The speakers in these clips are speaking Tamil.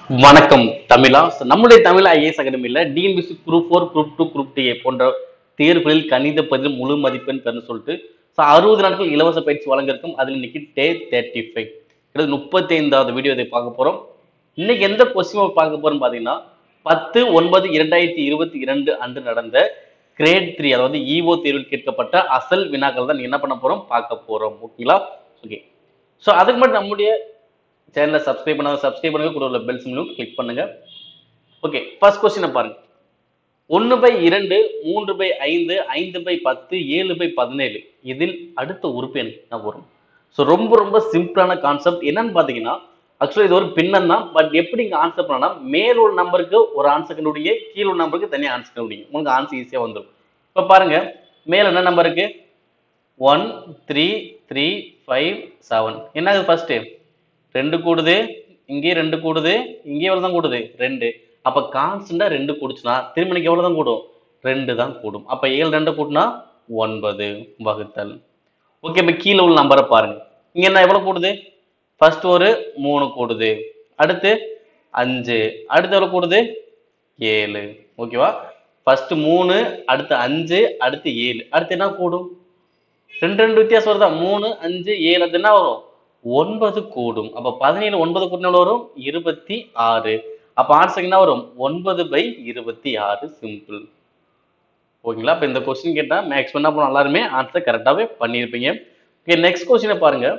வணக்கம் தமிழா So, நம்முடைய தமிழ் ஐஏஎஸ் அகாடமியில் TNPSC group four group two group D போன்ற தேர்வுகளில் கணித பதில் முழு மதிப்பெண் பெறன்னு சொல்லிட்டு ஸோ அறுபது நாட்கள் இலவச பயிற்சி வழங்க இருக்கும் அதில் இன்னைக்கு டே தேர்ட்டி ஃபைவ் கிட்டத்தட்ட முப்பத்தி ஐந்தாவது வீடியோ இதை பார்க்க போகிறோம் இன்னைக்கு எந்த கொஸ்டின் பார்க்க போறோம் பார்த்தீங்கன்னா பத்து ஒன்பது இரண்டாயிரத்தி இருபத்தி இரண்டு அன்று நடந்த கிரேட் த்ரீ அதாவது இஓ தேர்வில் கேட்கப்பட்ட அசல் வினாக்கள் தான் நீ என்ன பண்ண போறோம் பார்க்க போறோம் ஓகேங்களா ஓகே ஸோ அதுக்கு மட்டும் நம்முடைய சேனலை சப்ஸ்கிரைப் பண்ணாத சப்ஸ்கிரைப் பண்ணுங்க கூட உள்ள பெல் சிம்லும் கிளிக் பண்ணுங்க ஓகே ஃபர்ஸ்ட் கொஸ்டினை பாருங்க ஒன்று பை இரண்டு மூன்று பை ஐந்து ஐந்து பை பத்து ஏழு பை பதினேழு இதில் அடுத்த உறுப்பு என்ன வரும் ஸோ ரொம்ப ரொம்ப சிம்பிளான கான்செப்ட் என்னன்னு பார்த்தீங்கன்னா ஆக்சுவலி இது ஒரு பின்னம் தான் பட் எப்படி இங்கே ஆன்சர் பண்ணனா மேல் ஒரு நம்பருக்கு ஒரு ஆன்சர் கண்டுபிடிங்க கீழ் ஒரு நம்பருக்கு தனியாக ஆன்சர் கண்டுபிடிங்க உங்களுக்கு ஆன்சர் ஈஸியாக வந்துடும் இப்போ பாருங்க மேல என்ன நம்பர் இருக்கு one three three five seven என்ன ஃபர்ஸ்ட் ரெண்டு கூடுது இங்கே ரெண்டு கூடுது இங்கே எவ்வளவு தான் கூடுது ரெண்டு அப்ப கான்ஸ்டண்டா ரெண்டு கூடுச்சுன்னா திரும்ப எனக்கு எவ்வளவு தான் கூடும் ரெண்டு தான் கூடும் அப்ப ஏழு ரெண்டு கூட்டினா ஒன்பது வகுத்தல் ஓகே இப்ப கீழே உள்ள நம்பரை பாருங்க இங்க என்ன எவ்வளவு கூடுது ஃபர்ஸ்ட் ஒரு மூணு கூடுது அடுத்து அஞ்சு அடுத்து எவ்வளவு கூடுது ஏழு ஓகேவா ஃபர்ஸ்ட் மூணு அடுத்து அஞ்சு அடுத்து ஏழு அடுத்து என்ன கூடும் ரெண்டு ரெண்டு வித்தியாசம் வருதா மூணு அஞ்சு ஏழு அது என்ன வரும் ஒன்பது கூடும் அப்ப பதினேழு ஒன்பது கூட்டின எவ்வளவு வரும் இருபத்தி ஆறு அப்ப ஆன்சர் என்ன வரும் ஒன்பது பை இருபத்தி ஆறு சிம்பிள் ஓகேங்களா இப்ப இந்த கொஸ்டின் கேட்டா மேக்ஸ் பண்ணா போன எல்லாருமே ஆன்சர் கரெக்டாவே பண்ணியிருப்பீங்க ஓகே நெக்ஸ்ட் கொஸ்டினை பாருங்க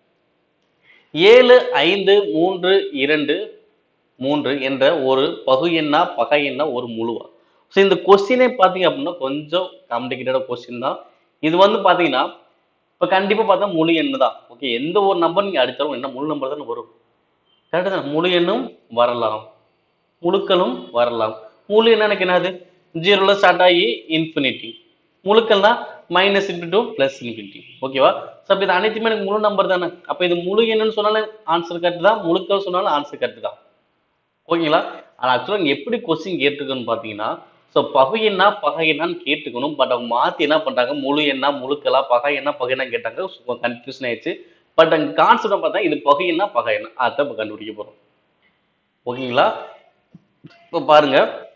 ஏழு ஐந்து மூன்று இரண்டு மூன்று என்ற ஒரு பகு எண்ணா பகை எண்ணா ஒரு முழுவா ஸோ இந்த கொஸ்டினே பார்த்தீங்க அப்படின்னா கொஞ்சம் காம்ப்ளிகேட்டடான கொஸ்டின் தான் இது வந்து பார்த்தீங்கன்னா இப்போ கண்டிப்பாக பார்த்தா முழு எண்ணு தான் ஓகே எந்த ஒரு நம்பர் நீங்கள் அடித்தாலும் என்ன முழு நம்பர் தானே வரும் கரெக்டாக தான் முழு எண்ணும் வரலாம் முழுக்களும் வரலாம் முழு என்ன எனக்கு என்னது ஜீரோல ஸ்டார்ட் ஆகி இன்ஃபினிட்டி முழுக்கள்னா minus into to plus infinity ஓகேவா ஸோ அப்போ இது அனைத்துமே எனக்கு முழு நம்பர் தானே அப்போ இது முழு எண்ணுன்னு சொன்னாலும் ஆன்சர் கரெக்ட் தான் முழுக்கள் சொன்னாலும் ஆன்சர் கரெக்ட் தான் ஓகேங்களா ஆனால் ஆக்சுவலாக இங்கே எப்படி கொஸ்டின் கேட்டிருக்குன்னு பார்த்தீங்கன்னா ஸோ பகை என்ன பகை என்னன்னு கேட்டுக்கணும் பட் அவங்க மாற்றி என்ன பண்ணுறாங்க முழு என்ன முழுக்கலா பகை என்ன பகை என்ன கேட்டாங்க கன்ஃபியூஷன் ஆயிடுச்சு பட் அங்கே கான்செப்டை பார்த்தா இது பகை என்ன பகை என்ன அதை இப்போ கண்டுபிடிக்க போகிறோம் ஓகேங்களா இப்போ பாருங்க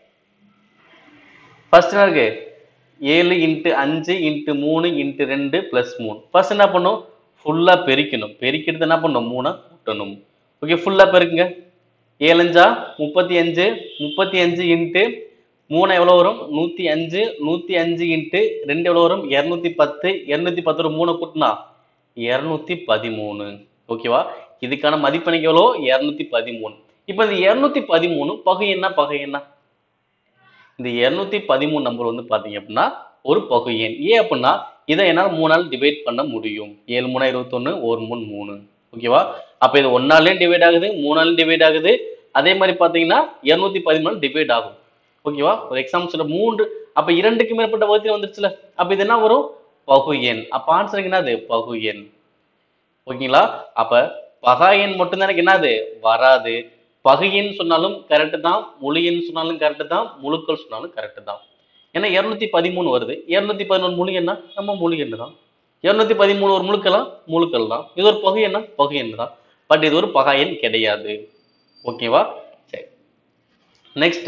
ஃபர்ஸ்ட் என்ன இருக்கு ஏழு இன்ட்டு அஞ்சு இன்ட்டு மூணு இன்ட்டு ரெண்டு ப்ளஸ் மூணு ஃபர்ஸ்ட் என்ன பண்ணும் ஃபுல்லாக பெருக்கணும் பெருக்கிட்டு என்ன பண்ணணும் மூணை கூட்டணும் ஓகே ஃபுல்லாக பெருக்குங்க ஏழஞ்சா முப்பத்தி அஞ்சு முப்பத்தி அஞ்சு இன்ட்டு மூணு எவ்வளோ வரும் நூற்றி அஞ்சு நூற்றி அஞ்சு இன்ட்டு ரெண்டு எவ்வளோ வரும் இரநூத்தி பத்து இரநூத்தி பத்து ஒரு மூணு கூட்டினா இரநூத்தி பதிமூணு ஓகேவா இதுக்கான மதிப்பெண்ணிக்கு எவ்வளோ இரநூத்தி பதிமூணு இப்போ இந்த இரநூத்தி பதிமூணு பகை என்ன பகை என்ன இந்த இரநூத்தி பதிமூணு நம்பர் வந்து பார்த்தீங்க அப்படின்னா ஒரு பகு எண் ஏன் அப்படின்னா இதை என்னால் மூணால் டிவைட் பண்ண முடியும் ஏழு மூணா இருபத்தொன்று ஒரு மூணு மூணு ஓகேவா அப்போ இது ஒன்னாலையும் டிவைட் ஆகுது மூணாலையும் டிவைட் ஆகுது அதே மாதிரி பார்த்தீங்கன்னா இரநூத்தி பதிமூணு டிவைட் ஆகும் ஓகேவா ஒரு எக்ஸாம்பிள் மூன்று அப்ப இரண்டுக்கு மேற்பட்ட வகுதி வந்துருச்சுல அப்ப இது என்ன வரும் பகு எண் அப்ப ஆன்சருக்கு என்னது பகு எண் ஓகேங்களா அப்ப பகா எண் மட்டும்தான் எனக்கு என்னது வராது பகு எண் சொன்னாலும் கரெக்டு தான் முழு எண் சொன்னாலும் கரெக்டு தான் முழுக்கள் சொன்னாலும் கரெக்டு தான் ஏன்னா இருநூத்தி பதிமூணு வருது இருநூத்தி பதினொன்று முழு எண்ணா நம்ம முழு எண்ணு தான் இருநூத்தி பதிமூணு ஒரு முழுக்கலாம் முழுக்கள் தான் இது ஒரு பகு எண்ணா பகு எண் தான் பட் இது ஒரு பகா எண் கிடையாது ஓகேவா சரி நெக்ஸ்ட்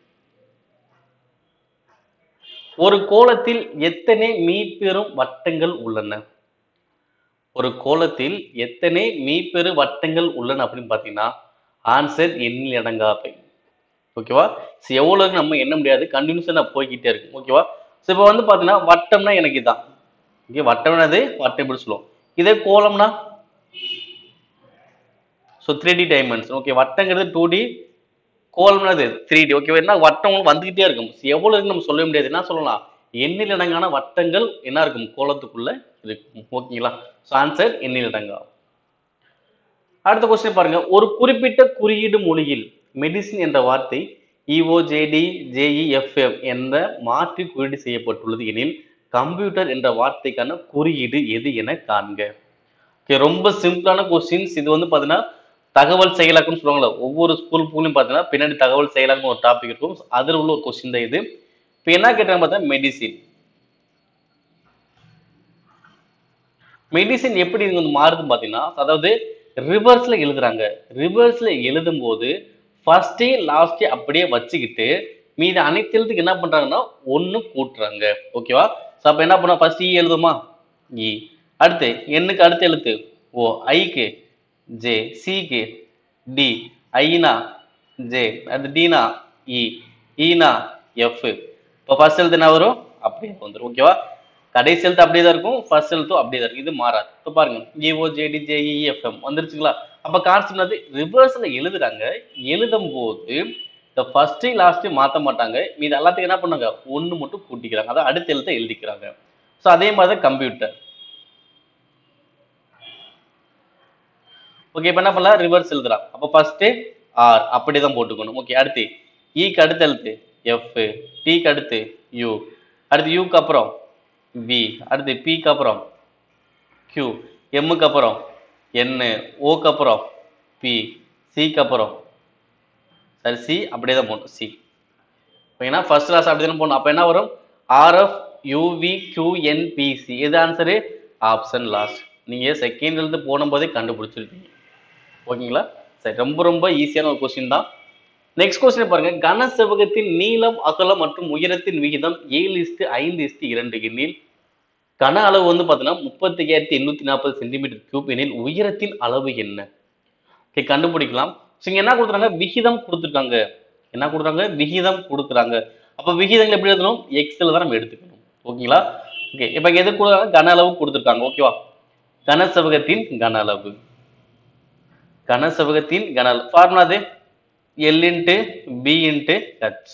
ஒரு கோலத்தில் எத்தனை மீப்பெரும் வட்டங்கள் உள்ளன ஒரு கோலத்தில் எத்தனை மீப்பெரு வட்டங்கள் உள்ளன அப்படின்னு பார்த்தீங்கன்னா ஆன்சர் எண்ணில் அடங்காவை ஓகேவா ஸோ எவ்வளோ நம்ம எண்ண முடியாது கண்டினியூஸாக போய்கிட்டே இருக்கும் ஓகேவா ஸோ இப்போ வந்து பார்த்தீங்கன்னா வட்டம்னா எனக்கு இதான் ஓகே வட்டம்னது வட்டம் எப்படி சொல்லுவோம் இதே கோலம்னா so three D dimension okay வட்டங்கிறது டூ டி கோலம்னது த்ரீ டி ஓகே என்ன வட்டம் வந்துகிட்டே இருக்கும் எவ்வளவு இருக்கு நம்ம சொல்ல முடியாது என்ன சொல்லலாம் எண்ணில் இடங்கான வட்டங்கள் என்ன இருக்கும் கோலத்துக்குள்ள இருக்கும் ஓகேங்களா ஸோ ஆன்சர் எண்ணில் இடங்கா அடுத்த கொஸ்டின் பாருங்க ஒரு குறிப்பிட்ட குறியீடு மொழியில் மெடிசின் என்ற வார்த்தை இஓஜேடி ஜேஇஎஃப்எம் என்ற மாற்றி குறியீடு செய்யப்பட்டுள்ளது எனில் கம்ப்யூட்டர் என்ற வார்த்தைக்கான குறியீடு எது என காண்க ஓகே ரொம்ப சிம்பிளான கொஸ்டின்ஸ் இது வந்து பார்த்தீங்கன்னா தகவல் செயலாக்கம்னு சொல்லுவாங்கல்ல ஒவ்வொரு ஸ்கூல் புக்லையும் பார்த்தீங்கன்னா பின்னாடி தகவல் செயலாக்கம் ஒரு டாபிக் இருக்கும் அதில் உள்ள ஒரு கொஸ்டின் தான் இது இப்போ என்ன கேட்டாங்க பார்த்தா மெடிசின் மெடிசின் எப்படி இது வந்து மாறுதுன்னு பார்த்தீங்கன்னா அதாவது ரிவர்ஸ்ல எழுதுறாங்க ரிவர்ஸ்ல எழுதும் போது ஃபர்ஸ்ட் லாஸ்ட் அப்படியே வச்சுக்கிட்டு மீதி அனைத்து எழுத்துக்கு என்ன பண்றாங்கன்னா ஒண்ணு கூட்டுறாங்க ஓகேவா ஸோ அப்ப என்ன பண்ணோம் ஃபர்ஸ்ட் இ எழுதுமா இ அடுத்து எண்ணுக்கு அடுத்த எழுத்து ஓ ஐக்கு ஜே சிக்கு டி ஐனா ஜே அடுத்து டீனா இ ஈனா எஃப் இப்போ ஃபர்ஸ்ட் எழுத்து என்ன வரும் அப்படியே வந்துடும் ஓகேவா கடைசி எழுத்து அப்படியே தான் இருக்கும் ஃபர்ஸ்ட் எழுத்தும் அப்படியே தான் இருக்கும் இது மாறாது இப்போ பாருங்க ஜிஓ ஜேடி ஜேஇ எஃப்எம் வந்துருச்சுங்களா அப்போ கான்செப்ட் வந்து ரிவர்ஸ்ல எழுதுறாங்க எழுதும் போது இந்த ஃபர்ஸ்ட் லாஸ்ட் மாற்ற மாட்டாங்க மீது எல்லாத்துக்கும் என்ன பண்ணாங்க ஒன்று மட்டும் கூட்டிக்கிறாங்க அதான் அடுத்த எழுத்தை எழுதிக்கிறாங்க ஸோ அதே மாதிரி தான் கம்ப்யூட்டர் ஓகே இப்போ என்ன பண்ணலாம் ரிவர்ஸ் எழுதலாம் அப்போ ஃபர்ஸ்ட் ஆர் அப்படி தான் போட்டுக்கணும் ஓகே அடுத்து ஈக்கு அடுத்த எழுத்து எஃப் டிக்கு அடுத்து யூ அடுத்து யூக்கு அப்புறம் வி அடுத்து பிக்கு அப்புறம் கியூ எம்முக்கு அப்புறம் என்னு ஓக்கு அப்புறம் பி சிக்கு அப்புறம் சரி சி அப்படியே தான் போடணும் சி ஓகேனா ஃபர்ஸ்ட் கிளாஸ் அப்படி தானே போடணும் அப்போ என்ன வரும் ஆர்எஃப் யூவி கியூஎன்பிசி இது ஆன்சரு ஆப்ஷன் லாஸ்ட் நீங்கள் செகண்ட் எழுத்து போடும்போதே கண்டுபிடிச்சிருப்பீங்க ஓகேங்களா சரி ரொம்ப ரொம்ப ஈஸியான ஒரு கொஸ்டின் தான் நெக்ஸ்ட் கொஸ்டின் பாருங்க கன செவ்வகத்தின் நீளம் அகலம் மற்றும் உயரத்தின் விகிதம் ஏழு இஸ்டு ஐந்து இஸ்டு இரண்டு எண்ணில் கன அளவு வந்து பார்த்தீங்கன்னா முப்பத்தி ஐயாயிரத்தி எண்ணூத்தி நாற்பது சென்டிமீட்டர் கியூப் எனில் உயரத்தின் அளவு என்ன ஓகே கண்டுபிடிக்கலாம் ஸோ இங்க என்ன கொடுத்துறாங்க விகிதம் கொடுத்துருக்காங்க என்ன கொடுக்குறாங்க விகிதம் கொடுக்குறாங்க அப்போ விகிதங்கள் எப்படி எழுதணும் எக்ஸில் தான் நம்ம எடுத்துக்கணும் ஓகேங்களா ஓகே இப்போ எது கொடுக்குறாங்க கன அளவு கொடுத்துருக்காங்க ஓகேவா கன செவ்வகத்தின் கன அளவு கன செவ்வகத்தின் கன அளவு ஃபார்முலா அது L into B into H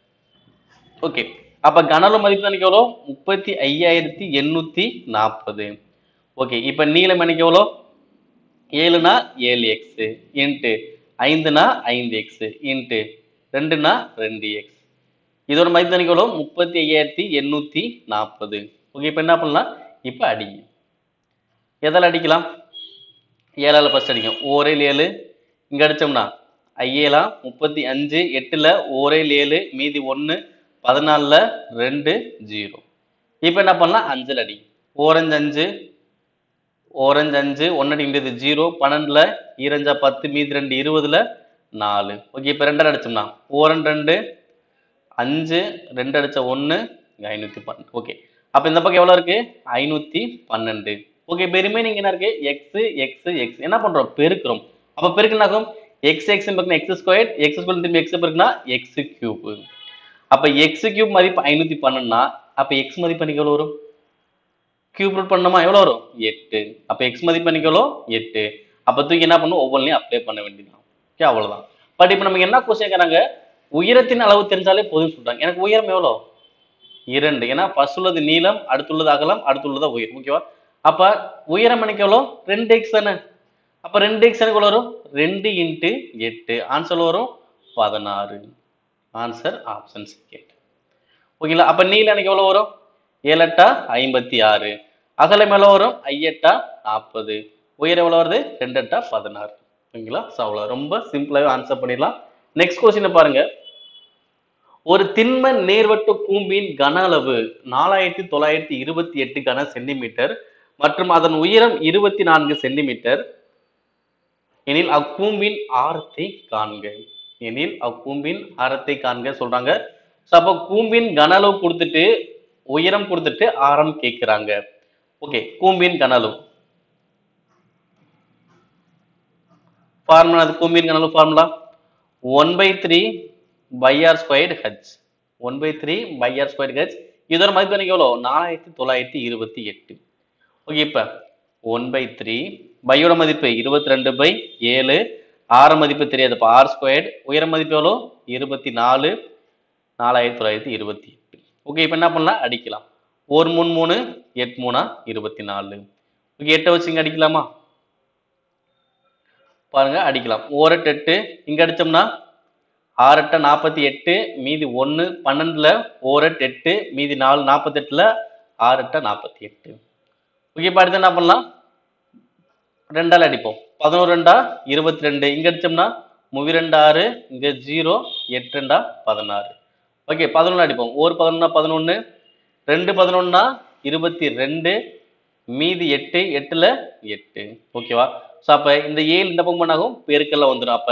okay அப்ப கனளவு மதிப்பு எனக்கு எவ்வளோ முப்பத்தி ஐயாயிரத்தி எண்ணூத்தி நாற்பது ஓகே இப்ப நீளம் எனக்கு எவ்வளோ ஏழுனா ஏழு எக்ஸ் இன்ட்டு ஐந்துனா ஐந்து எக்ஸ் இன்ட்டு ரெண்டுனா ரெண்டு எக்ஸ் இதோட மதிப்பு எனக்கு எவ்வளோ முப்பத்தி ஐயாயிரத்தி எண்ணூத்தி நாற்பது ஓகே இப்போ என்ன பண்ணலாம் இப்போ அடிங்க எதால் அடிக்கலாம் ஏழால் ஃபர்ஸ்ட் அடிக்கும் ஓரேல் ஏழு இங்கே அடிச்சோம்னா ஐயேலாம் முப்பத்தி அஞ்சு எட்டில் ஓரேல் ஏழு மீதி ஒன்று பதினாலில் ரெண்டு ஜீரோ இப்போ என்ன பண்ணலாம் அஞ்சில் அடி ஓரஞ்சு அஞ்சு ஓரஞ்சு அஞ்சு ஒன்னடிங்கிறது ஜீரோ பன்னெண்டுல ஈரஞ்சா பத்து மீதி ரெண்டு இருபதுல நாலு ஓகே இப்போ ரெண்டரை அடிச்சோம்னா ஓரன் ரெண்டு அஞ்சு ரெண்டு அடிச்ச ஒன்று ஐநூற்றி பன்னெண்டு ஓகே அப்போ இந்த பக்கம் எவ்வளோ இருக்கு ஐநூற்றி பன்னெண்டு ஓகே இப்போ ரிமைனிங் என்ன இருக்கு எக்ஸ் எக்ஸ் எக்ஸ் என்ன பண்றோம் பெருக்கிறோம் அப்போ பெருக்குனாக்கும் எக்ஸ் எக்ஸ் பக்கம் எக்ஸ் ஸ்கொயர் எக்ஸ் ஸ்கொயர் திரும்பி எக்ஸ் பெருக்குனா எக்ஸ் கியூப் அப்போ எக்ஸ் கியூப் மதிப்பு ஐநூற்றி பன்னெண்டுனா அப்போ எக்ஸ் மதிப்பு அன்னைக்கு எவ்வளோ வரும் கியூப் ரூட் பண்ணோமா எவ்வளோ வரும் எட்டு அப்போ எக்ஸ் மதிப்பு அன்னைக்கு எவ்வளோ எட்டு அப்போ தூக்கி என்ன பண்ணும் ஒவ்வொன்றையும் அப்ளை பண்ண வேண்டியதுதான் ஓகே அவ்வளவுதான் பட் இப்போ நமக்கு என்ன கொஸ்டின் கேட்குறாங்க உயரத்தின் அளவு தெரிஞ்சாலே போதும்னு சொல்றாங்க எனக்கு உயரம் எவ்வளோ இரண்டு ஏன்னா ஃபர்ஸ்ட் உள்ளது நீளம் அடுத்துள்ளது அகலம் அடுத்துள்ளது உயரம் ஓகேவா அப்ப உயரம் எனக்கு எவ்வளோ ரெண்டு எக்ஸ் தானே அப்ப ரெண்டு எக்ஸ் எனக்கு எவ்வளோ வரும் ரெண்டு இன்ட்டு எட்டு ஆன்சர் வரும் பதினாறு ஆன்சர் ஆப்ஷன் செகண்ட் ஓகேங்களா அப்ப நீளம் எனக்கு எவ்வளோ வரும் ஏழெட்டா ஐம்பத்தி ஆறு அகலம் எவ்வளோ வரும் ஐயெட்டா நாற்பது உயரம் எவ்வளோ வருது ரெண்டு எட்டா பதினாறு ஓகேங்களா ஸோ அவ்வளோ ரொம்ப சிம்பிளாகவே ஆன்சர் பண்ணிடலாம் நெக்ஸ்ட் கொஸ்டினை பாருங்க ஒரு திண்ம நேர்வட்ட கூம்பின் கன அளவு நாலாயிரத்தி தொள்ளாயிரத்தி இருபத்தி எட்டு கன சென்டிமீட்டர் மற்றும் அதன் உயரம் இருபத்தி நான்கு சென்டிமீட்டர் எனில் அக்கூம்பின் ஆரத்தை காண்க எனில் அக்கூம்பின் ஆரத்தை காண்க சொல்றாங்க ஸோ அப்போ கூம்பின் கன அளவு கொடுத்துட்டு உயரம் கொடுத்துட்டு ஆரம் கேட்கிறாங்க ஓகே கூம்பின் கன அளவு ஃபார்முலா அது கூம்பின் கன அளவு formula one by three pi R squared H one by three pi R squared H இதோட மதிப்பு எனக்கு எவ்வளோ நாலாயிரத்தி தொள்ளாயிரத்தி இருபத்தி எட்டு ஓகே இப்போ ஒன் பை த்ரீ பையோட மதிப்பு இருபத்தி ரெண்டு பை ஏழு ஆறு மதிப்பு தெரியாது இப்போ ஆர் ஸ்கொயர்டு உயர மதிப்பு எவ்வளோ இருபத்தி நாலு நாலாயிரத்தி தொள்ளாயிரத்தி இருபத்தி எட்டு ஓகே இப்போ என்ன பண்ணலாம் அடிக்கலாம் ஒரு மூணு மூணு எட்டு மூணா இருபத்தி நாலு ஓகே எட்டை வச்சு இங்கே அடிக்கலாமா பாருங்க அடிக்கலாம் ஓரெட்டு எட்டு இங்க அடிச்சோம்னா ஆறெட்ட நாற்பத்தி எட்டு மீதி ஒன்று பன்னெண்டுல ஓரெட்டு எட்டு மீதி நாலு நாற்பத்தெட்டுல ஆறெட்ட நாற்பத்தி எட்டு ஓகே இப்போ அடுத்து என்ன பண்ணலாம் ரெண்டால் அடிப்போம் பதினோரு ரெண்டா இருபத்தி ரெண்டு இங்க அடிச்சோம்னா முவி ரெண்டு ஆறு இங்க ஜீரோ எட்டு ரெண்டா பதினாறு ஓகே பதினொன்று அடிப்போம் ஒரு பதினொன்னா பதினொன்று ரெண்டு பதினொன்னா இருபத்தி ரெண்டு மீதி எட்டு எட்டுல எட்டு ஓகேவா ஸோ அப்போ இந்த ஏழு இந்த பக்கம் பண்ணாகும் பெருக்கல்ல வந்துடும் அப்போ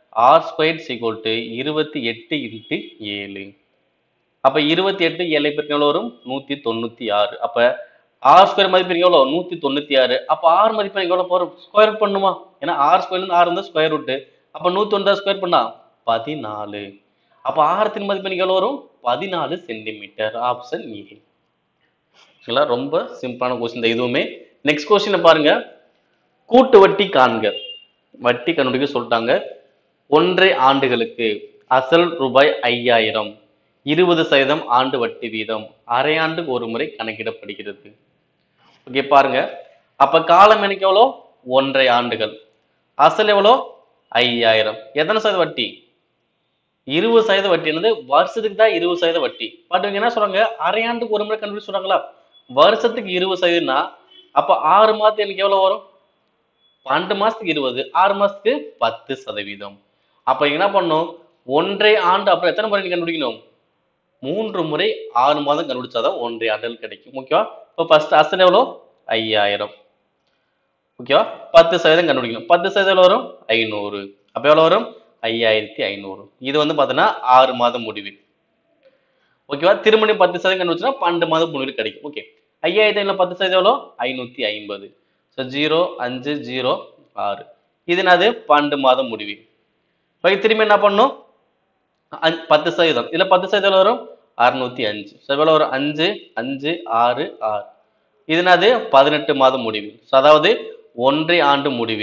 ஆர் ஸ்கொயர் சீக்வல் டு இருபத்தி எட்டு இன்ட்டு ஏழு அப்ப இருபத்தி எட்டு ஏழை பேருக்கு எவ்வளோ வரும் நூத்தி தொண்ணூத்தி ஆறு அப்ப ஆர் ஸ்கொயர் மதிப்பு எவ்வளோ நூத்தி தொண்ணூத்தி ஆறு அப்ப ஆர் மதிப்பு எவ்வளோ போறோம் ஸ்கொயர் ரூட் பண்ணுமா ஏன்னா ஆர் ஸ்கொயர்ல இருந்து ஆறு இருந்தா ஸ்கொயர் ரூட் அப்ப நூத்தி ஒன்றா ஸ்கொயர் பண்ணா பதினாலு அப்ப ஆரத்தின் மதிப்பு எனக்கு எவ்வளோ வரும் பதினாலு சென்டிமீட்டர் ஆப்ஷன் ஏ சரிங்களா ரொம்ப சிம்பிளான கொஸ்டின் இந்த இதுவுமே நெக்ஸ்ட் கொஸ்டின் பாருங்க கூட்டு வட்டி காண்க வட்டி கண்டுபிடிக்க சொல்லிட்டாங்க ஒன்றை ஆண்டுகளுக்கு அசல் ரூபாய் ஐயாயிரம் இருபது சதவீதம் ஆண்டு வட்டி வீதம் அரை ஆண்டுக்கு ஒரு முறை கணக்கிடப்படுகிறது ஓகே பாருங்க அப்ப காலம் எனக்கு எவ்வளோ ஒன்றை ஆண்டுகள் அசல் எவ்வளோ ஐயாயிரம் எத்தனை சதவீத வட்டி இருபது சதவீத வட்டி என்னது வருஷத்துக்கு தான் இருபது சதவீத வட்டி பட் இவங்க என்ன சொல்றாங்க அரை ஆண்டுக்கு ஒரு முறை கண்டுபிடிச்சு சொல்றாங்களா வருஷத்துக்கு இருபது சதவீதம்னா அப்ப ஆறு மாதத்துக்கு எனக்கு எவ்வளவு வரும் பன்னெண்டு மாசத்துக்கு இருபது ஆறு மாசத்துக்கு பத்து சதவீதம் அப்ப என்ன பண்ணும் ஒன்றை ஆண்டு அப்புறம் எத்தனை முறை நீ கண்டுபிடிக்கணும் மூன்று முறை ஆறு மாதம் கண்டுபிடிச்சாதான் ஒன்றை ஆண்டுகள் கிடைக்கும் ஓகேவா இப்போ ஃபர்ஸ்ட் அசல் எவ்வளோ ஐயாயிரம் ஓகேவா பத்து சதவீதம் கண்டுபிடிக்கணும் பத்து சதவீதம் எவ்வளவு வரும் ஐநூறு அப்ப எவ்வளவு வரும் ஐயாயிரத்தி ஐநூறு இது வந்து பார்த்தீங்கன்னா ஆறு மாதம் முடிவு ஓகேவா திருமணி பத்து சதவீதம் கண்டுபிடிச்சா பன்னெண்டு மாதம் முடிவு கிடைக்கும் ஓகே ஐயாயிரத்தி ஐநூறு பத்து சதவீதம் எவ்வளோ ஐநூத்தி ஐம்பது ஸோ ஜீரோ அஞ்சு ஜீரோ ஆறு இது என்னது பன்னெண்டு மாதம் முடிவு ஓகே திரும்பி என்ன பண்ணும் அஞ்~ பத்து சதவீதம் இதுல பத்து சதவீதம் எவ்வளவு வரும் அறுநூத்தி அஞ்சு ஸோ எவ்வளவு வரும் அஞ்சு அஞ்சு ஆறு ஆறு இது என்னது பதினெட்டு மாதம் முடிவு ஸோ அதாவது ஒன்றை ஆண்டு முடிவு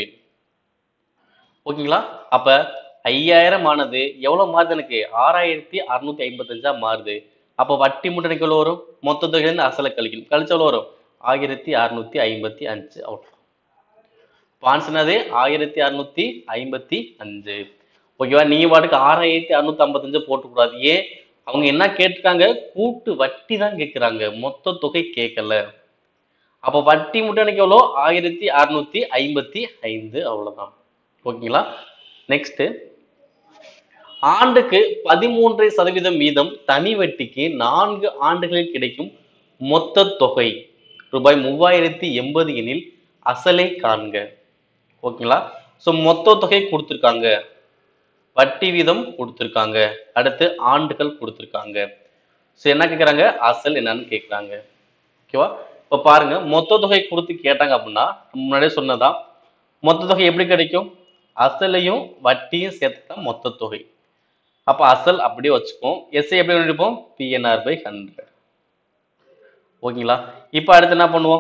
ஓகேங்களா அப்ப ஐயாயிரம் ஆனது எவ்வளவு மாறுது எனக்கு ஆறாயிரத்தி அறுநூத்தி ஐம்பத்தஞ்சா மாறுது அப்ப வட்டி மட்டும் எனக்கு எவ்வளவு வரும் மொத்த தொகையிலிருந்து அசலை கழிக்கணும் கழிச்சு எவ்வளவு வரும் ஆயிரத்தி அறுநூத்தி ஐம்பத்தி அஞ்சு அவ்வளோ பான்ஸ்னது ஆயிரத்தி அறுநூத்தி ஐம்பத்தி அஞ்சு ஓகேவா நீங்க பாட்டுக்கு ஆறாயிரத்தி அறுநூத்தி ஐம்பத்தஞ்சு போட்டுக்கூடாது ஏன் அவங்க என்ன கேட்டிருக்காங்க கூட்டு வட்டி தான் கேட்குறாங்க மொத்த தொகை கேட்கல அப்ப வட்டி மட்டும் எனக்கு எவ்வளோ ஆயிரத்தி அறுநூத்தி ஐம்பத்தி ஐந்து அவ்வளவுதான் ஓகேங்களா நெக்ஸ்ட் ஆண்டுக்கு பதிமூன்றரை சதவீதம் வீதம் தனி வட்டிக்கு நான்கு ஆண்டுகளில் கிடைக்கும் மொத்த தொகை ரூபாய் மூவாயிரத்தி எண்பது எனில் அசலை காண்க ஓகேங்களா ஸோ மொத்த தொகை கொடுத்துருக்காங்க வட்டி வீதம் கொடுத்துருக்காங்க அடுத்து ஆண்டுகள் கொடுத்துருக்காங்க ஸோ என்ன கேட்குறாங்க அசல் என்னன்னு கேட்குறாங்க ஓகேவா இப்போ பாருங்க மொத்த தொகை கொடுத்து கேட்டாங்க அப்படின்னா நம்ம முன்னாடியே சொன்னதான் மொத்த தொகை எப்படி கிடைக்கும் அசலையும் வட்டியும் சேர்த்து தான் மொத்த தொகை அப்போ அசல் அப்படியே வச்சுப்போம் எஸ்ஐ எப்படி எடுப்போம் பிஎன்ஆர் பை ஹண்ட்ரட் ஓகேங்களா இப்போ அடுத்து என்ன பண்ணுவோம்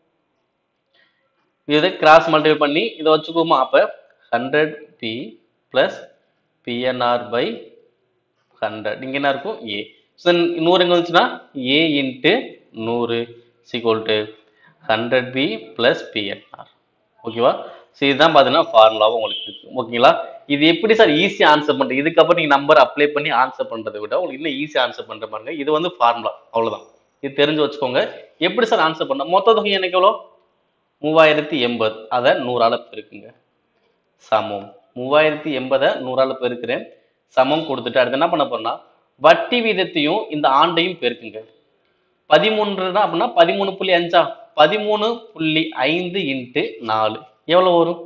இது கிராஸ் மல்டிபிள் பண்ணி இதை வச்சுக்குவோமா அப்போ hundred P plus PNR by hundred இங்கே என்ன இருக்கும் ஏ ஸோ நூறு எங்கே வந்துச்சுன்னா ஏ இன்ட்டு நூறு equal to hundred P plus PNR ஓகேவா ஸோ இதுதான் பார்த்தீங்கன்னா ஃபார்முலாவும் உங்களுக்கு இருக்கு ஓகேங்களா இது எப்படி சார் ஈஸி ஆன்சர் பண்ணுறது இதுக்கப்புறம் நீங்கள் நம்பர் அப்ளை பண்ணி ஆன்சர் பண்ணுறதை விட உங்களுக்கு இன்னும் ஈஸி ஆன்சர் பண்ணுற பாருங்க இது வந்து ஃபார்முலா அவ்வளோதான் இது தெரிஞ்சு வச்சுக்கோங்க எப்படி சார் ஆன்சர் பண்ண மொத்த தொகை எனக்கு எவ்வளோ மூவாயிரத்தி எண்பது அதை நூறால பெருக்குங்க சமம் மூவாயிரத்தி எண்பதை நூறால பெருக்கிறேன் சமம் கொடுத்துட்டு அடுத்து என்ன பண்ண போறேன்னா வட்டி வீதத்தையும் இந்த ஆண்டையும் பெருக்குங்க பதிமூன்றுனா அப்படின்னா பதிமூணு புள்ளி அஞ்சா பதிமூணு புள்ளி ஐந்து இன்ட்டு நாலு எவ்வளவு வரும்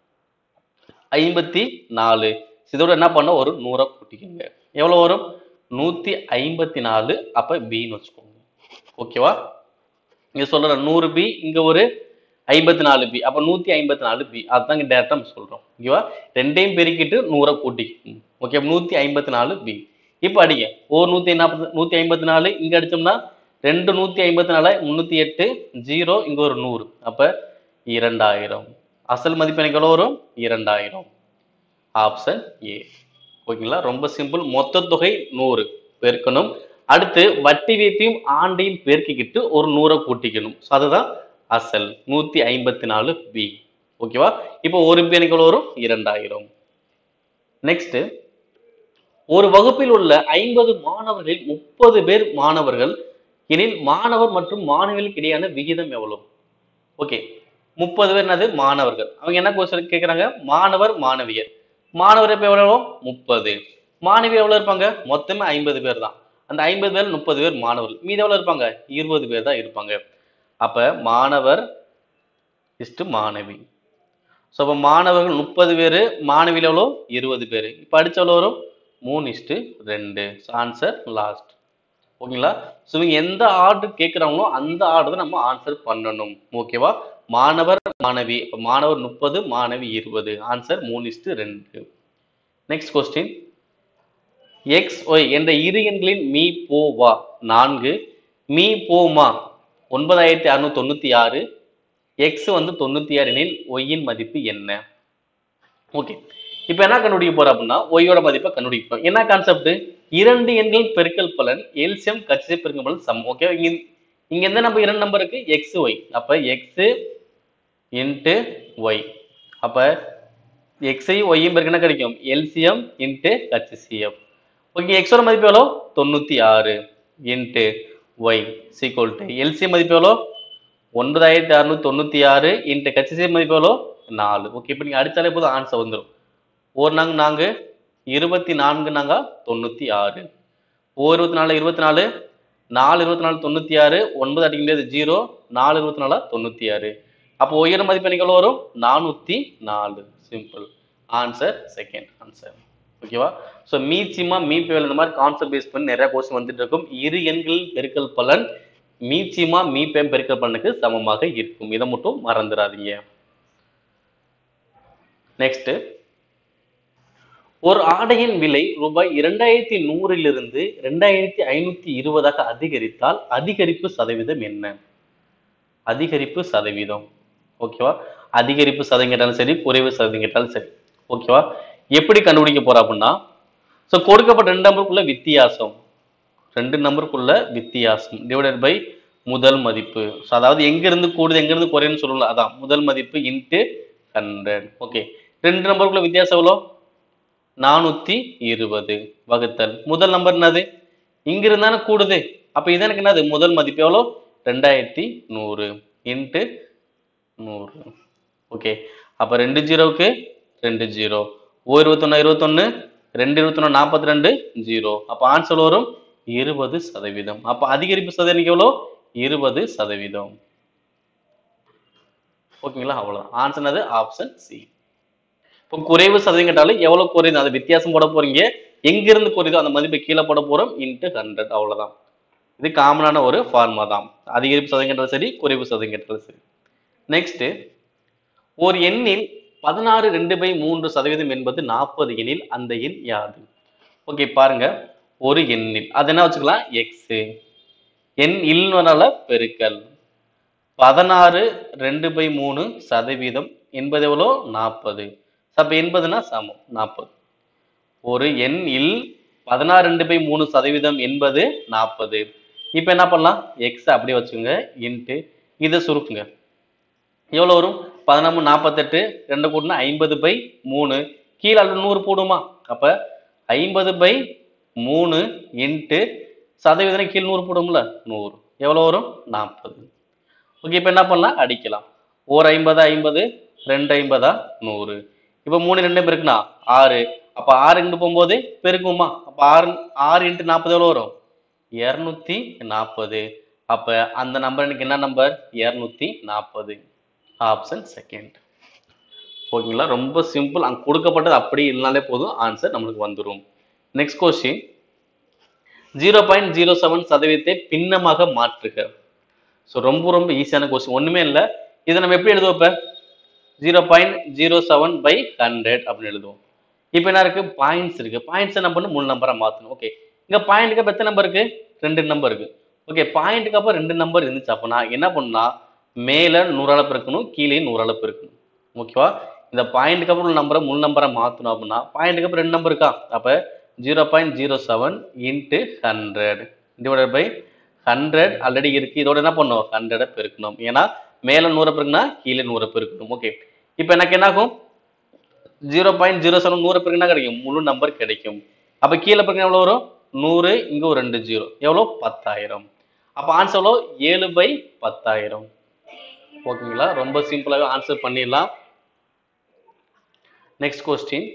ஐம்பத்தி நாலு இதோட என்ன பண்ண ஒரு நூறை கூட்டிக்கோங்க எவ்வளவு வரும் நூத்தி ஐம்பத்தி நாலு அப்ப பின்னு வச்சுக்கோங்க ஓகேவா இங்க சொல்ற நூறு பி இங்க ஒரு ஐம்பத்தி நாலு பி அப்ப நூத்தி ஐம்பத்தி நாலு பி அதுதான் இங்க டேரக்டா நம்ம சொல்றோம் ஓகேவா ரெண்டையும் பெருக்கிட்டு நூறை கூட்டி ஓகே நூத்தி ஐம்பத்தி நாலு பி இப்போ அடிங்க ஒரு நூத்தி நாற்பது நூத்தி ஐம்பத்தி நாலு இங்க அடிச்சோம்னா ரெண்டு நூத்தி ஐம்பத்தி நாலு முன்னூத்தி எட்டு ஜீரோ இங்க ஒரு நூறு அப்ப இரண்டாயிரம் அசல் மதிப்பு எனக்கு எவ்வளவு வரும் இரண்டாயிரம் ஆப்ஷன் ஏ ஓகேங்களா ரொம்ப சிம்பிள் மொத்த தொகை நூறு பெருக்கணும் அடுத்து வட்டி வீத்தையும் ஆண்டையும் பெருக்கிக்கிட்டு ஒரு நூறை கூட்டிக்கணும் ஸோ அதுதான் அசல் நூத்தி ஐம்பத்தி நாலு பி ஓகேவா இப்போ ஒரு பி எனக்கு எவ்வளவு வரும் இரண்டாயிரம் நெக்ஸ்ட் ஒரு வகுப்பில் உள்ள ஐம்பது மாணவர்களில் முப்பது பேர் மாணவர்கள் எனில் மாணவர் மற்றும் மாணவிகளுக்கு இடையான விகிதம் எவ்வளவு ஓகே முப்பது பேர் என்னது மாணவர்கள் அவங்க என்ன கொஸ்டின் கேட்குறாங்க மாணவர் மாணவியர் மாணவர் இப்போ எவ்வளோ முப்பது மாணவி எவ்வளோ இருப்பாங்க மொத்தமே ஐம்பது பேர் தான் அந்த ஐம்பது பேர் முப்பது பேர் மாணவர்கள் மீதி எவ்வளோ இருப்பாங்க இருபது பேர் தான் இருப்பாங்க அப்ப மாணவர் இஸ்டு மாணவி ஸோ அப்போ மாணவர்கள் முப்பது பேர் மாணவியில் எவ்வளோ இருபது பேர் இப்போ அடிச்ச எவ்வளோ வரும் மூணு இஸ்ட்டு ரெண்டு ஆன்சர் லாஸ்ட் ஓகேங்களா ஸோ இவங்க எந்த ஆர்டர் கேட்குறாங்களோ அந்த ஆர்டர் தான் நம்ம ஆன்சர் பண்ணணும் ஓகேவா மாணவர் மாணவி இப்போ மாணவர் முப்பது மாணவி இருபது ஆன்சர் மூணு இஸ்ட்டு ரெண்டு நெக்ஸ்ட் கொஸ்டின் எக்ஸ் ஒய் என்ற இரு எண்களின் மீ போ வா நான்கு மீ போ மா ஒன்பதாயிரத்தி அறுநூத்தி தொண்ணூத்தி ஆறு எக்ஸ் வந்து தொண்ணூத்தி ஆறு எனில் ஒய்யின் மதிப்பு என்ன ஓகே இப்போ என்ன கண்டுபிடிக்க போறோம் அப்படின்னா ஒய்யோட மதிப்பை கண்டுபிடிக்க போறோம் என்ன கான்செப்ட் இரண்டு எண்கள் பெருக்கல் பலன் எல்சியம் கட்சி பெருக்கல் பலன் சம் ஓகே இங்க இங்க எந்த நம்பர் இரண்டு நம்பர் இருக்கு எக்ஸ் ஒய் அப்ப எக்ஸ் இன்ட்டு ஒய் அப்ப எக்ஸை ஒய்யும் பெருக்கு என்ன கிடைக்கும் எல்சிஎம் இன்ட்டு ஹச்சிசிஎம் ஓகே எக்ஸோட மதிப்பு எவ்வளோ தொண்ணூற்றி ஆறு into Y equal to LCM மதிப்பு எவ்வளோ ஒன்பதாயிரத்தி அறுநூத்தி தொண்ணூற்றி ஆறு இன்ட்டு ஹச்சிசிஎம் மதிப்பு எவ்வளோ நாலு ஓகே இப்போ நீங்கள் அடித்தாலே போதும் ஆன்சர் வந்துடும் ஒரு நாங்க நாங்கள் இருபத்தி நான்கு நாங்கள் தொண்ணூற்றி ஆறு ஓ இருபத்தி நாலு இருபத்தி நாலு நாலு இருபத்தி நாலு தொண்ணூற்றி ஆறு ஒன்பது அடிக்க முடியாது ஜீரோ நாலு இருபத்தி நாலு தொண்ணூற்றி ஆறு அப்போ உயர மதிப்பு எனக்கு எவ்வளோ வரும் நானூற்றி நாலு சிம்பிள் ஆன்சர் செகண்ட் ஆன்சர் ஓகேவா ஸோ மீச்சிமா மீப்பேவல் இந்த மாதிரி கான்செப்ட் பேஸ் பண்ணி நிறைய கொஸ்டின் வந்துட்டு இருக்கும் இரு எண்கள் பெருக்கல் பலன் மீச்சிமா மீப்பேம் பெருக்கல் பலனுக்கு சமமாக இருக்கும் இதை மட்டும் மறந்துடாதீங்க நெக்ஸ்ட் ஒரு ஆடையின் விலை ரூபாய் இரண்டாயிரத்தி நூறிலிருந்து இரண்டாயிரத்தி ஐநூத்தி இருபதாக அதிகரித்தால் அதிகரிப்பு சதவீதம் என்ன அதிகரிப்பு சதவீதம் ஓகேவா அதிகரிப்பு சதவீதம் கேட்டாலும் சரி குறைவு சதவீதம் கேட்டாலும் சரி ஓகேவா எப்படி கண்டுபிடிக்க போறா அப்படின்னா ஸோ கொடுக்கப்பட்ட ரெண்டு நம்பருக்குள்ள வித்தியாசம் ரெண்டு நம்பருக்குள்ள வித்தியாசம் டிவைடட் பை முதல் மதிப்பு ஸோ அதாவது எங்கிருந்து கூடுது எங்கிருந்து குறையுன்னு சொல்லலாம் அதான் முதல் மதிப்பு இன்ட்டு ஹண்ட்ரட் ஓகே ரெண்டு நம்பருக்குள்ள வித்தியாசம் எவ்வளோ நானூத்தி இருபது வகுத்தல் முதல் நம்பர் என்னது இங்க இருந்தானே கூடுது அப்ப இது எனக்கு என்னது முதல் மதிப்பு எவ்வளோ ரெண்டாயிரத்தி நூறு இன்ட்டு நூறு ஓகே அப்ப ரெண்டு ஜீரோவுக்கு ரெண்டு ஜீரோ ஓ இருபத்தொன்னு இருபத்தொன்னு ரெண்டு இருபத்தொன்னு நாற்பத்தி ரெண்டு ஜீரோ அப்ப ஆன்சர் வரும் இருபது சதவீதம் அப்ப அதிகரிப்பு சதவீதம் எனக்கு எவ்வளோ இருபது சதவீதம் ஓகேங்களா அவ்வளவுதான் ஆன்சர் என்னது ஆப்ஷன் சி இப்போ குறைவு சதவீதம் கேட்டாலும் எவ்வளவு குறையுது அது வித்தியாசம் போட போறீங்க எங்கிருந்து குறையுதோ அந்த மதிப்பை கீழே போட போறோம் இன்ட்டு ஹண்ட்ரட் அவ்வளவுதான் இது காமனான ஒரு ஃபார்மா தான் அதிகரிப்பு சதவீதம் கேட்டாலும் சரி குறைவு சதவீதம் கேட்டாலும் சரி நெக்ஸ்ட் ஒரு எண்ணில் பதினாறு ரெண்டு பை மூன்று சதவீதம் என்பது நாற்பது எண்ணில் அந்த எண் யாது ஓகே பாருங்க ஒரு எண்ணில் அது என்ன வச்சுக்கலாம் எக்ஸ் எண் இல்லனால பெருக்கல் பதினாறு ரெண்டு பை மூணு சதவீதம் என்பது எவ்வளோ நாற்பது அப்போ எண்பதுனா சமம் நாற்பது ஒரு எண் இல் பதினாறு ரெண்டு பை மூணு சதவீதம் என்பது நாற்பது இப்போ என்ன பண்ணலாம் எக்ஸ் அப்படியே வச்சுக்கோங்க இன்ட்டு இதை சுருக்குங்க எவ்வளோ வரும் பதினாறு நாற்பத்தெட்டு ரெண்டு கூட்டினா ஐம்பது பை மூணு கீழே அல்ல நூறு போடுமா அப்போ ஐம்பது பை மூணு இன்ட்டு சதவீதம் கீழ் நூறு போடும்ல நூறு எவ்வளோ வரும் நாற்பது ஓகே இப்போ என்ன பண்ணலாம் அடிக்கலாம் ஓர் ஐம்பதா ஐம்பது ரெண்டு ஐம்பதா நூறு இப்போ மூணு ரெண்டு பெருக்குனா ஆறு அப்போ ஆறு இன்ட்டு போகும்போது பெருக்குமா அப்போ ஆறு ஆறு இன்ட்டு நாற்பது எவ்வளோ வரும் இரநூத்தி நாற்பது அப்போ அந்த நம்பர் எனக்கு என்ன நம்பர் இரநூத்தி நாற்பது ஆப்ஷன் செகண்ட் ஓகேங்களா ரொம்ப சிம்பிள் அங்கே கொடுக்கப்பட்டது அப்படி இல்லைனாலே போதும் ஆன்சர் நம்மளுக்கு வந்துடும் next question zero point zero seven சதவீதத்தை பின்னமாக மாற்றுக ஸோ ரொம்ப ரொம்ப ஈஸியான கொஸ்டின் ஒன்றுமே இல்லை இதை நம்ம எப்படி எழுதுவோம் இப்போ zero point zero seven by hundred அப்படின்னு எழுதுவோம் இப்போ என்ன இருக்கு பாயிண்ட்ஸ் இருக்கு பாயிண்ட்ஸ் என்ன பண்ணணும் மூணு நம்பரை மாற்றணும் ஓகே இங்கே பாயிண்ட்டுக்கு அப்போ எத்தனை நம்பர் இருக்கு ரெண்டு நம்பர் இருக்கு ஓகே பாயிண்ட்டுக்கு அப்போ ரெண்டு நம்பர் இருந்துச்சு அப்போ நான் என்ன பண்ணா மேலே நூறால பெருக்கணும் கீழே நூறால பெருக்கணும் ஓகேவா இந்த பாயிண்ட்டுக்கு அப்புறம் நம்பரை முழு நம்பரை மாற்றணும் அப்படின்னா பாயிண்ட்டுக்கு அப்புறம் ரெண்டு நம்பர் இருக்கா அப்போ zero point zero seven into hundred divided by hundred already இருக்கு இதோட என்ன பண்ணும் ஹண்ட்ரடை பெருக்கணும் ஏன்னா மேலே நூறை பெருக்குனா கீழே நூறை பெருக்கணும் ஓகே இப்போ எனக்கு என்ன ஆகும் ஜீரோ பாயிண்ட் ஜீரோ செவன் நூறு பெருக்குனா கிடைக்கும் முழு நம்பர் கிடைக்கும் அப்போ கீழே பெருக்கினா எவ்வளோ வரும் நூறு இங்கே ஒரு ரெண்டு ஜீரோ எவ்வளோ பத்தாயிரம் அப்போ ஆன்சர் எவ்வளோ ஏழு பை பத்தாயிரம் ஓகேங்களா ரொம்ப சிம்பிளாகவே ஆன்சர் பண்ணிடலாம் next question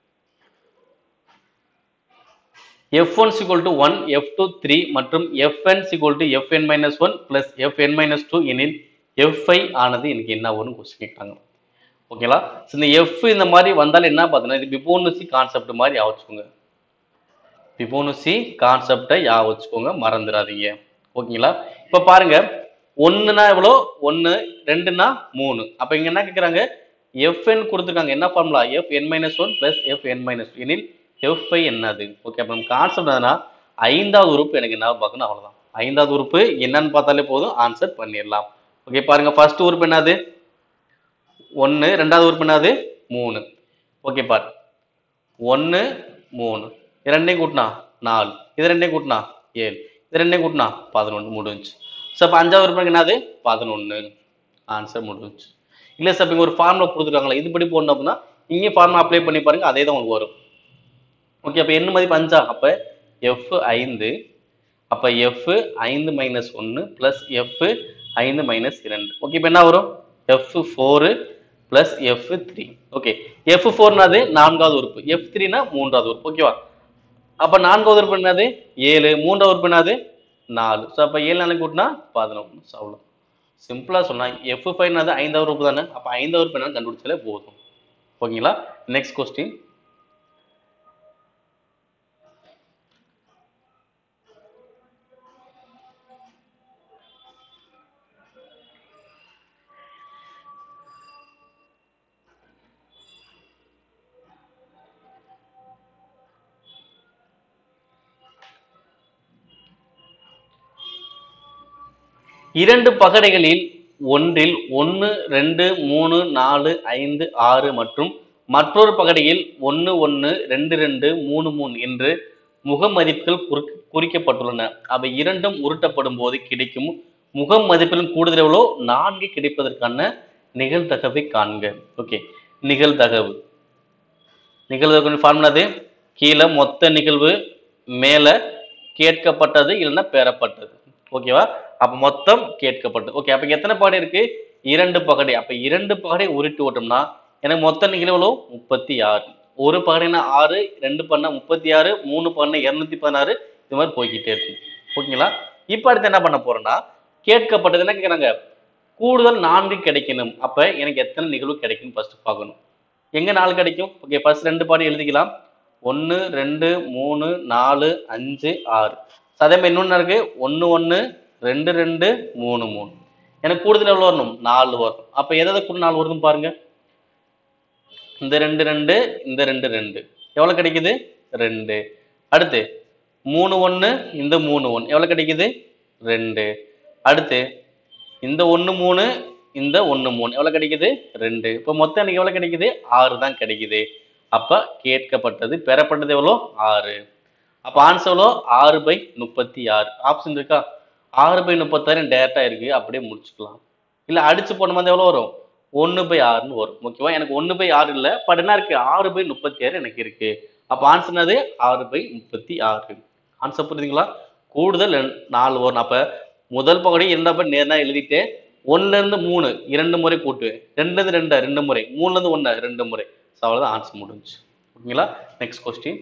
F one equal to one F two three மற்றும் FN equal to FN minus one plus FN minus two எனில் எஃப்ஐ ஆனது எனக்கு என்ன வரும்னு கொஸ்டின் கேட்குறாங்க ஓகேங்களா So, இந்த எஃப் இந்த மாதிரி வந்தாலும் என்ன பார்த்தீங்கன்னா இது பிபோனசி கான்செப்ட் மாதிரி ஞாபகம் வச்சுக்கோங்க பிபோனசி கான்செப்டை ஞாபகம் வச்சுக்கோங்க மறந்துடாதீங்க ஓகேங்களா இப்போ பாருங்க ஒன்றுனா எவ்வளோ ஒன்று ரெண்டுனா மூணு அப்போ இங்க என்ன கேட்குறாங்க எஃப்என் கொடுத்துருக்காங்க என்ன formula F N minus one plus F N minus எனில் எஃப்ஐ என்னது ஓகே அப்போ நம்ம கான்செப்ட் என்னன்னா ஐந்தாவது உறுப்பு எனக்கு என்ன பார்க்கணும் அவ்வளவுதான் ஐந்தாவது உறுப்பு என்னன்னு பார்த்தாலே போதும் ஆன்சர் பண்ணிடலாம் ஓகே பாருங்க ஃபர்ஸ்ட் உறுப்பு என்னது ஒன்று ரெண்டாவது உறுப்பு என்னது மூணு ஓகே பாரு ஒன்று மூணு இது ரெண்டையும் கூட்டினா நாலு இது ரெண்டையும் கூட்டினா ஏழு இது ரெண்டையும் கூட்டினா பதினொன்று முடிஞ்சு ஸோ அப்போ அஞ்சாவது உறுப்பு என்னது பதினொன்று ஆன்சர் முடிஞ்சு இல்லை சார் இங்கே ஒரு ஃபார்முலா கொடுத்துருக்காங்களா இதுபடி போடணும் அப்படின்னா இங்கே ஃபார்முலா அப்ளை பண்ணி பாருங்க அதே தான் உங்களுக்கு வரும் ஓகே அப்போ என்ன மதிப்பு அஞ்சா அப்போ எஃப் ஐந்து அப்போ எஃப் ஐந்து மைனஸ் ஒன்று ப்ளஸ் எஃப் ஐந்து மைனஸ் இரண்டு ஓகே இப்போ என்ன வரும் F four plus F three okay F ஃபோர்னாது நான்காவது உறுப்பு எஃப் த்ரீனா மூன்றாவது உறுப்பு ஓகேவா அப்போ நான்காவது உறுப்பு என்னது ஏழு மூன்றாவது உறுப்பு என்னது நாலு ஸோ அப்போ ஏழு நாளைக்கு கூட்டினா பதினொன்று ஸோ அவ்வளோ சிம்பிளாக சொன்னா எஃப் ஃபைவ்னாது ஐந்தாவது உறுப்பு தானே அப்போ ஐந்தாவது உறுப்பு என்னன்னு கண்டுபிடிச்சாலே போதும் ஓகேங்களா நெக்ஸ்ட் கொஸ்டின் இரண்டு பகடைகளில் ஒன்றில் ஒன்று ரெண்டு மூணு நாலு ஐந்து ஆறு மற்றும் மற்றொரு பகடையில் ஒன்று ஒன்று ரெண்டு ரெண்டு மூணு மூணு என்று முக மதிப்புகள் குறி- குறிக்கப்பட்டுள்ளன அவை இரண்டும் உருட்டப்படும் போது கிடைக்கும் முக மதிப்பிலும் கூடுதல் எவ்வளோ நான்கு கிடைப்பதற்கான நிகழ்தகவை காண்க ஓகே நிகழ்தகவு நிகழ்தகவு ஃபார்முலாது கீழே மொத்த நிகழ்வு மேல கேட்கப்பட்டது இல்லைன்னா பெறப்பட்டது ஓகேவா அப்ப மொத்தம் கேட்கப்பட்டது ஓகே அப்ப இங்க எத்தனை பகடை இருக்கு இரண்டு பகடை அப்ப இரண்டு பகடை உருட்டி ஓட்டோம்னா எனக்கு மொத்த நிகழ்வு எவ்வளோ முப்பத்தி ஆறு ஒரு பகடைனா ஆறு ரெண்டு பண்ணா முப்பத்தி ஆறு மூணு பண்ணா இருநூத்தி பதினாறு இது மாதிரி போய்கிட்டே இருக்கு ஓகேங்களா இப்ப அடுத்து என்ன பண்ண போறோம்னா கேட்கப்பட்டது என்ன கேக்குறாங்க கூடுதல் நான்கு கிடைக்கணும் அப்ப எனக்கு எத்தனை நிகழ்வு கிடைக்கும் ஃபர்ஸ்ட் பார்க்கணும் எங்க நாலு கிடைக்கும் ஓகே ஃபர்ஸ்ட் ரெண்டு பாடம் எழுதிக்கலாம் ஒன்று ரெண்டு மூணு நாலு அஞ்சு ஆறு So, அதே மாதிரி இன்னொன்று இருக்கு ஒன்று ஒன்று ரெண்டு ரெண்டு மூணு மூணு எனக்கு கூடுதல் எவ்வளோ வரணும் நாலு வரும் அப்போ எதை எதை கூட நாலு வருதுன்னு பாருங்க இந்த ரெண்டு ரெண்டு இந்த ரெண்டு ரெண்டு எவ்வளோ கிடைக்குது ரெண்டு அடுத்து மூணு ஒன்று இந்த மூணு ஒன்று எவ்வளோ கிடைக்குது ரெண்டு அடுத்து இந்த ஒன்று மூணு இந்த ஒன்று மூணு எவ்வளோ கிடைக்குது ரெண்டு இப்போ மொத்தம் எனக்கு எவ்வளோ கிடைக்குது ஆறு தான் கிடைக்குது அப்போ கேட்கப்பட்டது பெறப்பட்டது எவ்வளோ ஆறு அப்போ ஆன்சர் எவ்வளோ ஆறு பை முப்பத்தி ஆறு ஆப்ஷன் இருக்கா ஆறு பை முப்பத்தாயிரம் டேரெக்டாக இருக்கு அப்படியே முடிச்சுக்கலாம் இல்லை அடிச்சு போன மாதிரி எவ்வளோ வரும் ஒன்று பை ஆறுன்னு வரும் ஓகேவா எனக்கு ஒன்று பை ஆறு இல்லை பட் என்ன இருக்கு ஆறு பை முப்பத்தி ஆறு எனக்கு இருக்கு அப்போ ஆன்சர் என்னது ஆறு பை முப்பத்தி ஆறு ஆன்சர் புரியுதுங்களா கூடுதல் ரெண்டு- நாலு வரும் அப்போ முதல் பகுதி இரண்டாம் பகுதி நேர்னா எழுதிட்டு ஒண்ணுல இருந்து மூணு இரண்டு முறை கூட்டுவேன் ரெண்டுல இருந்து ரெண்டு ரெண்டு முறை மூணுல இருந்து ஒண்ணு ரெண்டு முறை ஸோ அவ்வளோதான் ஆன்சர் முடிஞ்சு ஓகேங்களா நெக்ஸ்ட் கொஸ்டின்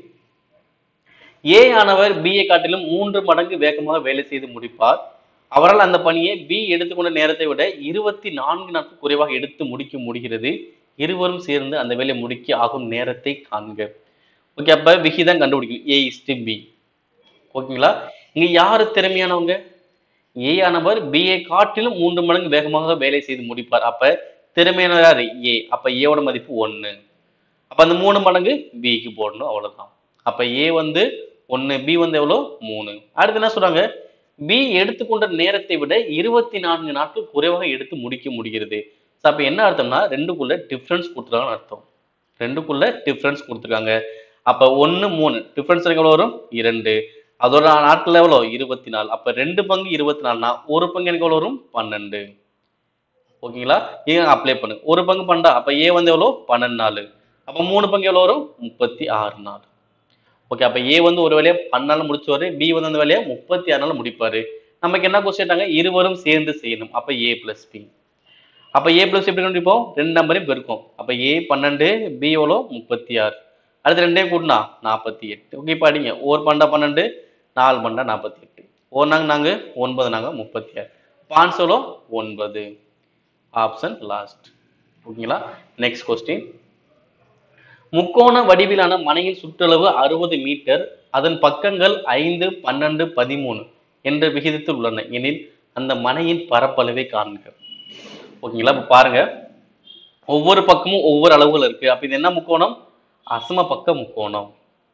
ஏ ஆனவர் B ஐ காட்டிலும் மூன்று மடங்கு வேகமாக வேலை செய்து முடிப்பார் அவரால் அந்த பணியை பி எடுத்துக்கொண்ட நேரத்தை விட இருபத்தி நான்கு நாட்கள் குறைவாக எடுத்து முடிக்க முடிகிறது இருவரும் சேர்ந்து அந்த வேலையை முடிக்க ஆகும் நேரத்தை காண்க ஓகே அப்ப விகிதம் கண்டுபிடிக்கணும் ஏ இஸ் டு பி ஓகேங்களா இங்க யாரு திறமையானவங்க ஏ ஆனவர் B ஐ காட்டிலும் மூன்று மடங்கு வேகமாக வேலை செய்து முடிப்பார் அப்ப திறமையானவர் யாரு ஏ அப்ப ஏவோட மதிப்பு ஒண்ணு அப்ப அந்த மூணு மடங்கு பிக்கு போடணும் அவ்வளவுதான் அப்ப ஏ வந்து ஒண்ணு பி வந்து எவ்வளோ மூணு அடுத்து என்ன சொல்றாங்க பி எடுத்துக்கொண்ட நேரத்தை விட இருபத்தி நான்கு நாட்கள் குறைவாக எடுத்து முடிக்க முடிகிறது So, அப்ப என்ன அர்த்தம்னா ரெண்டுக்குள்ள டிஃபரன்ஸ் கொடுத்துருக்காங்கன்னு அர்த்தம் ரெண்டுக்குள்ள டிஃபரன்ஸ் கொடுத்துருக்காங்க அப்ப ஒண்ணு மூணு டிஃபரன்ஸ் எவ்வளவு வரும் இரண்டு அதோட நாட்கள் எவ்வளோ இருபத்தி நாலு அப்ப ரெண்டு பங்கு இருபத்தி நாலுனா ஒரு பங்கு எனக்கு எவ்வளவு வரும் பன்னெண்டு ஓகேங்களா இங்க அப்ளை பண்ணு ஒரு பங்கு பன்னெண்டா அப்ப ஏ வந்து எவ்வளோ பன்னெண்டு நாலு அப்ப மூணு பங்கு எவ்வளவு வரும் முப்பத்தி ஆறு நாள் ஓகே அப்ப ஏ வந்து ஒரு வேலையை பன்னால முடிச்சுவாரு பி வந்து அந்த வேலையை முப்பத்தி ஆறு நாள் முடிப்பாரு நமக்கு என்ன கொஸ்டின் இருவரும் சேர்ந்து செய்யணும் அப்ப ஏ பிளஸ் பி அப்ப ஏ பிளஸ் எப்படி கண்டுபிடிப்போம் ரெண்டு நம்பரையும் பெருக்கும் அப்ப ஏ பன்னெண்டு பி எவ்வளோ முப்பத்தி ஆறு அடுத்து ரெண்டையும் கூட்டினா நாற்பத்தி எட்டு ஓகே படிங்க ஒரு பண்டா பன்னெண்டு நாலு பண்டா நாற்பத்தி எட்டு ஒரு நாங்க நாங்க ஒன்பது நாங்க முப்பத்தி ஆறு பான்சோலோ ஒன்பது ஆப்ஷன் லாஸ்ட் ஓகேங்களா நெக்ஸ்ட் கொஸ்டின் முக்கோண வடிவிலான மனையின் சுற்றளவு அறுபது மீட்டர் அதன் பக்கங்கள் ஐந்து பன்னெண்டு பதிமூணு என்ற விகிதத்தில் உள்ளன எனில் அந்த மனையின் பரப்பளவை காண்க ஓகேங்களா இப்ப பாருங்க ஒவ்வொரு பக்கமும் ஒவ்வொரு அளவுகள் இருக்கு அப்ப இது என்ன முக்கோணம் அசம பக்க முக்கோணம்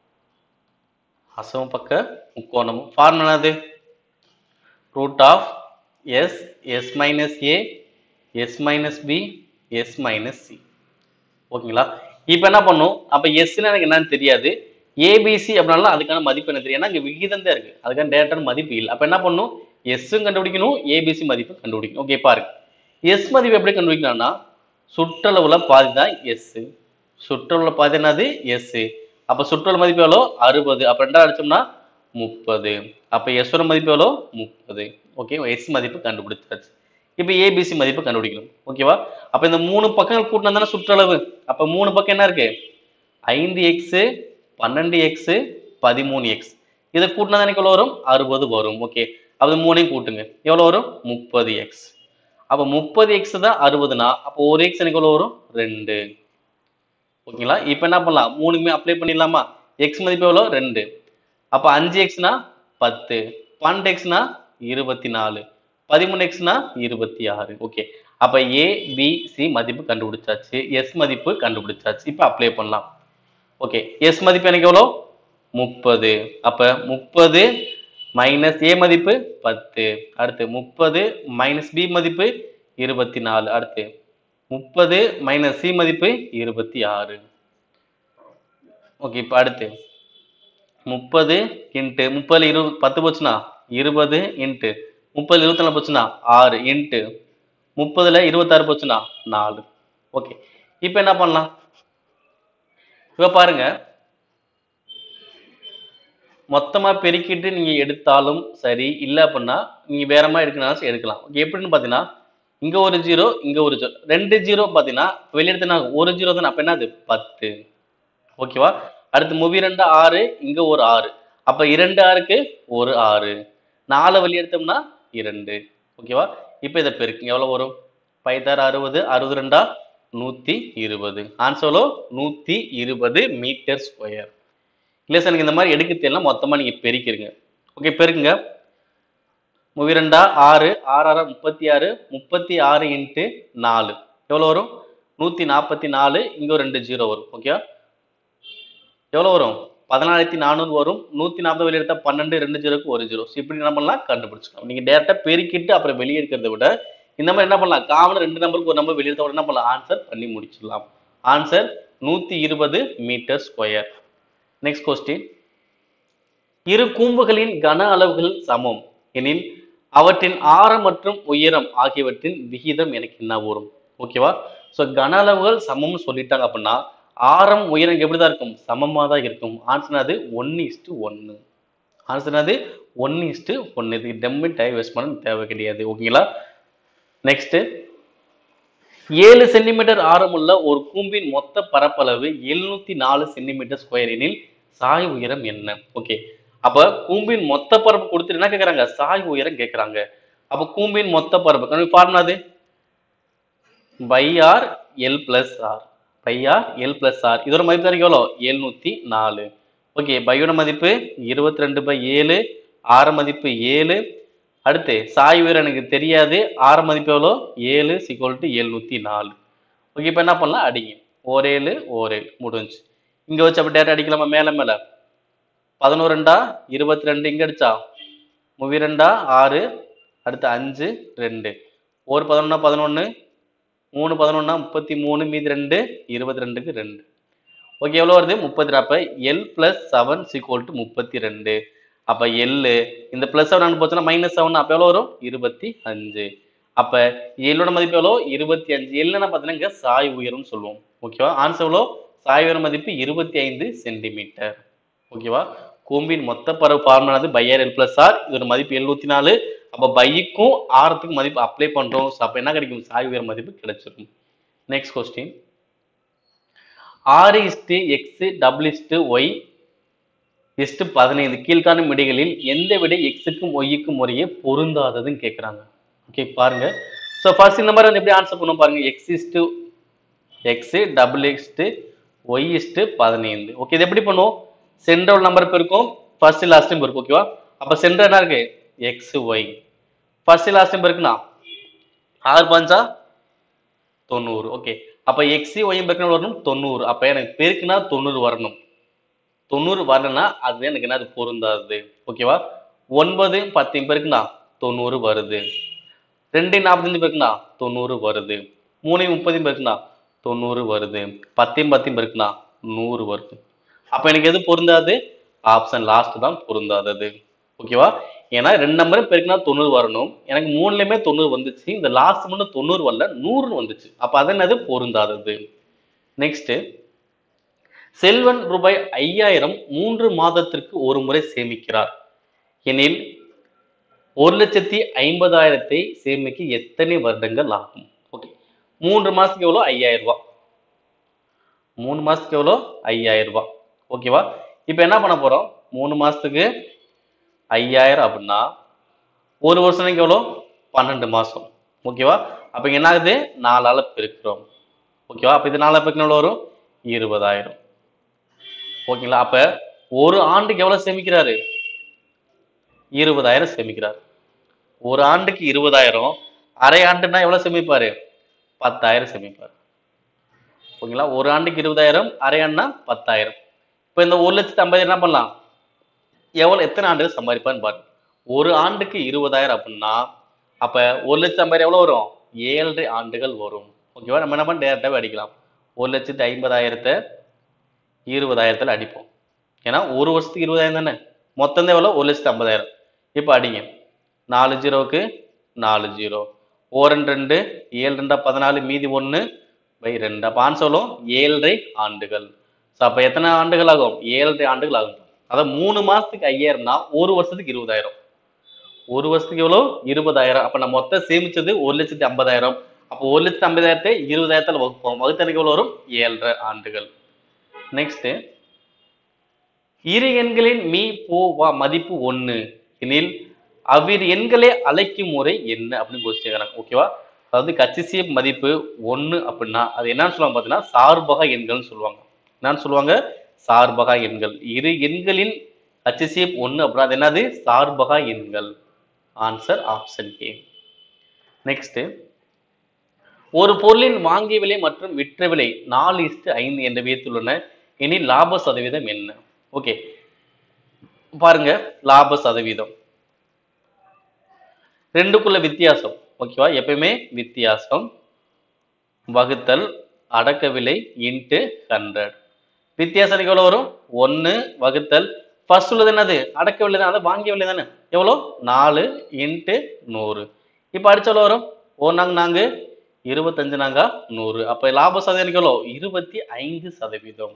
அசம பக்க முக்கோணம் ஃபார்முலா என்னது root of S S minus A S minus B S minus C ஓகேங்களா இப்போ என்ன பண்ணும் அப்போ எஸ்ன்னு எனக்கு என்னன்னு தெரியாது ஏபிசி அப்படின்னாலும் அதுக்கான மதிப்பு எனக்கு தெரியும் ஏன்னா இங்கே விகிதம் தான் இருக்கு அதுக்கான டேரக்டான மதிப்பு இல்லை அப்போ என்ன பண்ணும் எஸ்ஸும் கண்டுபிடிக்கணும் ஏபிசி மதிப்பு கண்டுபிடிக்கணும் ஓகே பாருங்க எஸ் மதிப்பு எப்படி கண்டுபிடிக்கலாம்னா சுற்றளவுல பாதி தான் எஸ் சுற்றளவுல பாதி என்னது எஸ் அப்போ சுற்றளவு மதிப்பு எவ்வளோ அறுபது அப்போ ரெண்டாவது அடிச்சோம்னா முப்பது அப்போ எஸ்ஸோட மதிப்பு எவ்வளோ முப்பது ஓகே எஸ் மதிப்பு கண்டுபிடிச்சாச்சு இப்போ ஏபிசி மதிப்பு கண்டுபிடிக்கணும் ஓகேவா அப்போ இந்த மூணு பக்கங்கள் கூட்டினா தானே சுற்றளவு அப்போ மூணு பக்கம் என்ன இருக்கு ஐந்து எக்ஸு பன்னெண்டு எக்ஸு பதிமூணு எக்ஸ் இதை கூட்டினா தானே எவ்வளோ வரும் அறுபது வரும் ஓகே அது மூணையும் கூட்டுங்க எவ்வளோ வரும் முப்பது எக்ஸ் அப்போ முப்பது எக்ஸ் தான் அறுபதுனா அப்போ ஒரு எக்ஸ் எனக்கு எவ்வளோ வரும் ரெண்டு ஓகேங்களா இப்போ என்ன பண்ணலாம் மூணுக்குமே அப்ளை பண்ணிடலாமா எக்ஸ் மதிப்பு எவ்வளோ ரெண்டு அப்போ அஞ்சு எக்ஸ்னா பத்து பன்னெண்டு எக்ஸ்னா இருபத்தி நாலு பதிமூணு எக்ஸ்னா இருபத்தி ஆறு ஓகே அப்போ ஏ பி சி மதிப்பு கண்டுபிடிச்சாச்சு எஸ் மதிப்பு கண்டுபிடிச்சாச்சு இப்போ அப்ளை பண்ணலாம் ஓகே எஸ் மதிப்பு எனக்கு எவ்வளோ முப்பது அப்போ முப்பது மைனஸ் ஏ மதிப்பு பத்து அடுத்து முப்பது மைனஸ் பி மதிப்பு இருபத்தி நாலு அடுத்து முப்பது மைனஸ் சி மதிப்பு இருபத்தி ஆறு ஓகே இப்போ அடுத்து முப்பது இன்ட்டு முப்பதுல இரு பத்து போச்சுன்னா இருபது இன்ட்டு முப்பது இருபத்தி நாலு போச்சுன்னா ஆறு இன்ட்டு முப்பதுல இருபத்தாறு போச்சுன்னா நாலு ஓகே இப்போ என்ன பண்ணலாம் இப்போ பாருங்க மொத்தமா பெருக்கிட்டு நீங்க எடுத்தாலும் சரி இல்லை அப்படின்னா நீங்க வேற மாதிரி எடுக்கணும் எடுக்கலாம் ஓகே எப்படின்னு பாத்தீங்கன்னா இங்க ஒரு ஜீரோ இங்க ஒரு ஜீரோ ரெண்டு ஜீரோ பாத்தீங்கன்னா வெளியெடுத்தனா ஒரு ஜீரோ தானே அப்ப என்னது பத்து ஓகேவா அடுத்து மூவி ரெண்டு ஆறு இங்க ஒரு ஆறு அப்ப இரண்டு ஆறுக்கு ஒரு ஆறு நாலு வெளியே எடுத்தோம்னா இரண்டு ஓகேவா இப்போ இதை பெருக்குங்க எவ்வளவு வரும் பைத்தாறு அறுபது அறுபது ரெண்டா நூத்தி இருபது ஆன்சர்லோ நூத்தி இருபது மீட்டர் ஸ்கொயர் இல்லை சார் எனக்கு இந்த மாதிரி எடுக்க தெரியல மொத்தமா நீங்க பெருக்கிருங்க ஓகே பெருக்குங்க மூவி ரெண்டா ஆறு ஆறு ஆறு முப்பத்தி ஆறு முப்பத்தி ஆறு இன்ட்டு நாலு எவ்வளோ வரும் நூற்றி நாற்பத்தி நாலு இங்கே ஒரு ரெண்டு ஜீரோ வரும் ஓகேவா எவ்வளோ வரும் பதினாயிரத்தி நானூறு வரும் நூற்றி நாற்பது வெளியே எடுத்தால் பன்னெண்டு ரெண்டு ஜீரோக்கு ஒரு ஜீரோ இப்படி என்ன பண்ணலாம் கண்டுபிடிச்சிக்கலாம் நீங்கள் டேரெக்டாக பெருக்கிட்டு அப்புறம் வெளியே எடுக்கிறத விட இந்த மாதிரி என்ன பண்ணலாம் காமன் ரெண்டு நம்பருக்கு ஒரு நம்பர் வெளியே எடுத்த உடனே என்ன பண்ணலாம் ஆன்சர் பண்ணி முடிச்சிடலாம் ஆன்சர் நூற்றி இருபது மீட்டர் ஸ்கொயர் நெக்ஸ்ட் கொஸ்டின் இரு கூம்புகளின் கன அளவுகள் சமம் எனில் அவற்றின் ஆரம் மற்றும் உயரம் ஆகியவற்றின் விகிதம் எனக்கு என்ன வரும் ஓகேவா ஸோ கன அளவுகள் சமம்னு சொல்லிட்டாங்க அப்படின்னா ஆரம் உயரம் எப்படிதான் இருக்கும் சமமாக தான் இருக்கும் ஆன்சர் அது ஒன்று இஸ்டு ஒன்று ஆன்சர் அது ஒன்று இஸ்டு ஒன்று இதுக்கு டெம்மி டைம் வேஸ்ட் பண்ண தேவை கிடையாது ஓகேங்களா நெக்ஸ்ட் ஏழு சென்டிமீட்டர் ஆரமுள்ள ஒரு கூம்பின் மொத்த பரப்பளவு எழுநூத்தி நாலு சென்டிமீட்டர் ஸ்கொயர் எனில் சாய் உயரம் என்ன ஓகே அப்ப கூம்பின் மொத்த பரப்பு கொடுத்துட்டு என்ன கேக்குறாங்க சாய் உயரம் கேக்குறாங்க அப்ப கூம்பின் மொத்த பரப்பு ஃபார்முலா அது pi R L plus R pi R L plus R இதோட மதிப்பு எனக்கு எவ்வளோ எழுநூத்தி நாலு ஓகே பையோட மதிப்பு இருபத்தி ரெண்டு பை ஏழு ஆறு மதிப்பு ஏழு அடுத்து சாய் உயரம் எனக்கு தெரியாது ஆறு மதிப்பு எவ்வளோ ஏழு சிக்வல் டு எழுநூத்தி நாலு ஓகே இப்போ என்ன பண்ணலாம் அடிங்க ஓரேழு ஓரேழு முடிஞ்சு இங்க வச்சு அப்படி டேரக்ட் அடிக்கலாமா மேல மேல பதினோரு ரெண்டா இருபத்தி ரெண்டு இங்க அடிச்சா மூவி ரெண்டா ஆறு அடுத்து அஞ்சு ரெண்டு ஒரு பதினொன்னா பதினொன்று மூணு பதினொன்னா முப்பத்தி மூணு மீதி ரெண்டு இருபத்தி ரெண்டுக்கு ரெண்டு ஓகே எவ்வளோ வருது முப்பத்தி அப்போ L plus seven equal to முப்பத்தி ரெண்டு அப்போ எல்லு இந்த பிளஸ் செவன் போச்சுன்னா மைனஸ் செவன் அப்போ எவ்வளோ வரும் இருபத்தி அஞ்சு அப்போ எல்லோட மதிப்பு எவ்வளோ இருபத்தி அஞ்சு எல்லுன்னா பார்த்தீங்கன்னா இங்கே சாய் உயரம்னு சொல்லுவோம் ஓகேவா ஆன்சர் எவ்வளோ சாய் உயரம் மதிப்பு இருபத்தி ஐந்து சென்டிமீட்டர் ஓகேவா கூம்பின் மொத்த பரவு ஃபார்முலாது பையர் எல் பிளஸ் ஆர் இதோட மதிப்பு எழுநூத்தி நாலு அப்போ பைக்கும் ஆரத்துக்கும் மதிப்பு அப்ளை பண்றோம் ஸோ அப்போ என்ன கிடைக்கும் சாய் உயர் மதிப்பு கிடைச்சிரும் நெக்ஸ்ட் கொஸ்டின் ஆறு is to X double is to Y is to பதினைந்து கீழ்காணும் விடைகளில் எந்த விடை எக்ஸுக்கும் ஒய்க்கும் முறையே பொருந்தாததுன்னு கேட்குறாங்க ஓகே பாருங்க ஸோ ஃபர்ஸ்ட் இந்த மாதிரி வந்து எப்படி ஆன்சர் பண்ணுவோம் பாருங்க X is to X double X to Y is to பதினைந்து ஓகே இது எப்படி பண்ணுவோம் சென்ட்ரல் நம்பர் பெருக்கும் ஃபர்ஸ்ட் லாஸ்ட்டும் பெருக்கும் ஓகேவா அப்போ சென்டர் என்ன இருக்கு எக்ஸ் ஒய் ஃபர்ஸ்ட் லாஸ்ட்டும் பெருக்குனா ஆறு பஞ்சா தொண்ணூறு ஓகே அப்போ எக்ஸி ஒய்யும் பெருக்கணும் வரணும் தொண்ணூறு அப்போ எனக்கு பெருக்குனா தொண்ணூறு வரணும் தொண்ணூறு வரலன்னா அது எனக்கு என்ன அது பொருந்தாது ஓகேவா ஒன்பது பத்தையும் பெருக்குனா தொண்ணூறு வருது ரெண்டு நாற்பத்தஞ்சு பெருக்குனா தொண்ணூறு வருது மூணு முப்பதையும் பெருக்குனா தொண்ணூறு வருது பத்தையும் பத்தையும் பெருக்குனா நூறு வருது அப்போ எனக்கு எது பொருந்தாது ஆப்ஷன் லாஸ்ட் தான் பொருந்தாதது ஓகேவா ஏன்னா ரெண்டு நம்பரும் பெருக்குனா தொண்ணூறு வரணும் எனக்கு மூணுலையுமே தொண்ணூறு வந்துச்சு இந்த லாஸ்ட் மட்டும் தொண்ணூறு வரல நூறுன்னு வந்துச்சு அப்போ அது என்னது பொருந்தாதது நெக்ஸ்ட் செல்வன் ரூபாய் ஐயாயிரம் மூன்று மாதத்திற்கு ஒரு முறை சேமிக்கிறார் எனில் ஒரு லட்சத்தி ஐம்பதாயிரத்தை சேமிக்க எத்தனை வருடங்கள் ஆகும் ஓகே மூன்று மாசத்துக்கு எவ்வளோ ஐயாயிரம் ரூபாய் மூணு மாசத்துக்கு எவ்வளோ ஐயாயிரம் ரூபாய் ஓகேவா இப்போ என்ன பண்ண போறோம் மூணு மாசத்துக்கு ஐயாயிரம் அப்படின்னா ஒரு வருஷத்துக்கு எவ்வளோ பன்னெண்டு மாசம் ஓகேவா அப்போ இங்க என்ன ஆகுது நாலால பெருக்கிறோம் ஓகேவா அப்போ இது நாலால பெருக்கணும் எவ்வளோ வரும் இருபதாயிரம் ஓகேங்களா அப்ப ஒரு ஆண்டுக்கு எவ்வளவு சேமிக்கிறாரு இருபதாயிரம் சேமிக்கிறார் ஒரு ஆண்டுக்கு இருபதாயிரம் அரை ஆண்டுனா எவ்வளவு சேமிப்பாரு பத்தாயிரம் சேமிப்பார் ஓகேங்களா ஒரு ஆண்டுக்கு இருபதாயிரம் அரை ஆண்டுனா பத்தாயிரம் இப்போ இந்த ஒரு லட்சத்து ஐம்பதாயிரம் என்ன பண்ணலாம் எவ்வளவு எத்தனை ஆண்டுகள் சம்பாதிப்பான்னு பாருங்க ஒரு ஆண்டுக்கு இருபதாயிரம் அப்படின்னா அப்ப ஒரு லட்சத்து ஐம்பதாயிரம் எவ்வளவு வரும் ஏழரை ஆண்டுகள் வரும் ஓகேவா நம்ம என்ன பண்ண டேரக்டாவே அடிக்கலாம் ஒரு லட்சத்து ஐம்பதாயிரத்தை இருபதாயிரத்துல அடிப்போம் ஏன்னா ஒரு வருஷத்துக்கு இருபதாயிரம் தானே மொத்தம் தான் எவ்வளோ ஒரு லட்சத்து ஐம்பதாயிரம் இப்போ அடிங்க நாலு ஜீரோவுக்கு நாலு ஜீரோ ஓரன் ரெண்டு ஏழு ரெண்டா பதினாலு மீதி ஒன்று பை ரெண்டு அப்போ ஆன்சரும் ஏழரை ஆண்டுகள் ஸோ அப்போ எத்தனை ஆண்டுகள் ஆகும் ஏழரை ஆண்டுகள் ஆகும் அதான் மூணு மாசத்துக்கு ஐயாயிரம்னா ஒரு வருஷத்துக்கு இருபதாயிரம் ஒரு வருஷத்துக்கு எவ்வளோ இருபதாயிரம் அப்போ நம்ம மொத்தம் சேமிச்சது ஒரு லட்சத்தி ஐம்பதாயிரம் அப்போ ஒரு லட்சத்தி ஐம்பதாயிரத்தை இருபதாயிரத்தில் வகுப்போம் வகுத்தனுக்கு எவ்வளோ வரும் ஏழரை ஆண்டுகள் நெக்ஸ்ட் இரு எண்களின் மீ போ வா மதிப்பு ஒண்ணு எனில் அவ்விரு எண்களை அழைக்கும் முறை என்ன அப்படின்னு கொஸ்டின் கேட்குறாங்க ஓகேவா அதாவது கச்சிசிய மதிப்பு ஒண்ணு அப்படின்னா அது என்னன்னு சொல்லுவாங்க பார்த்தீங்கன்னா சார்பகா எண்கள்னு சொல்லுவாங்க என்னன்னு சொல்லுவாங்க சார்பகா எண்கள் இரு எண்களின் ஹச்சிசிஎஃப் ஒண்ணு அப்படின்னா அது என்னது சார்பகா எண்கள் ஆன்சர் ஆப்ஷன் கே நெக்ஸ்ட் ஒரு பொருளின் வாங்கிய விலை மற்றும் விற்ற விலை நாலு இஸ்டு ஐந்து என்ற விகிதத்தில் உள்ளன இனி லாப சதவீதம் என்ன ஓகே பாருங்க லாப சதவீதம் ரெண்டுக்குள்ள வித்தியாசம் ஓகேவா எப்பயுமே வித்தியாசம் வகுத்தல் அடக்க விலை இன்ட்டு ஹண்ட்ரட் வித்தியாசம் எவ்வளோ வரும் ஒன்று வகுத்தல் ஃபர்ஸ்ட் உள்ளது என்னது அடக்க விலை தான் அதை வாங்கிய விலை தானே எவ்வளோ நாலு இன்ட்டு நூறு இப்போ அடிச்ச எவ்வளோ வரும் ஓ நாங்க நாங்க இருபத்தஞ்சு நாங்க நூறு அப்போ லாப சதவீதம் எவ்வளோ இருபத்தி ஐந்து சதவீதம்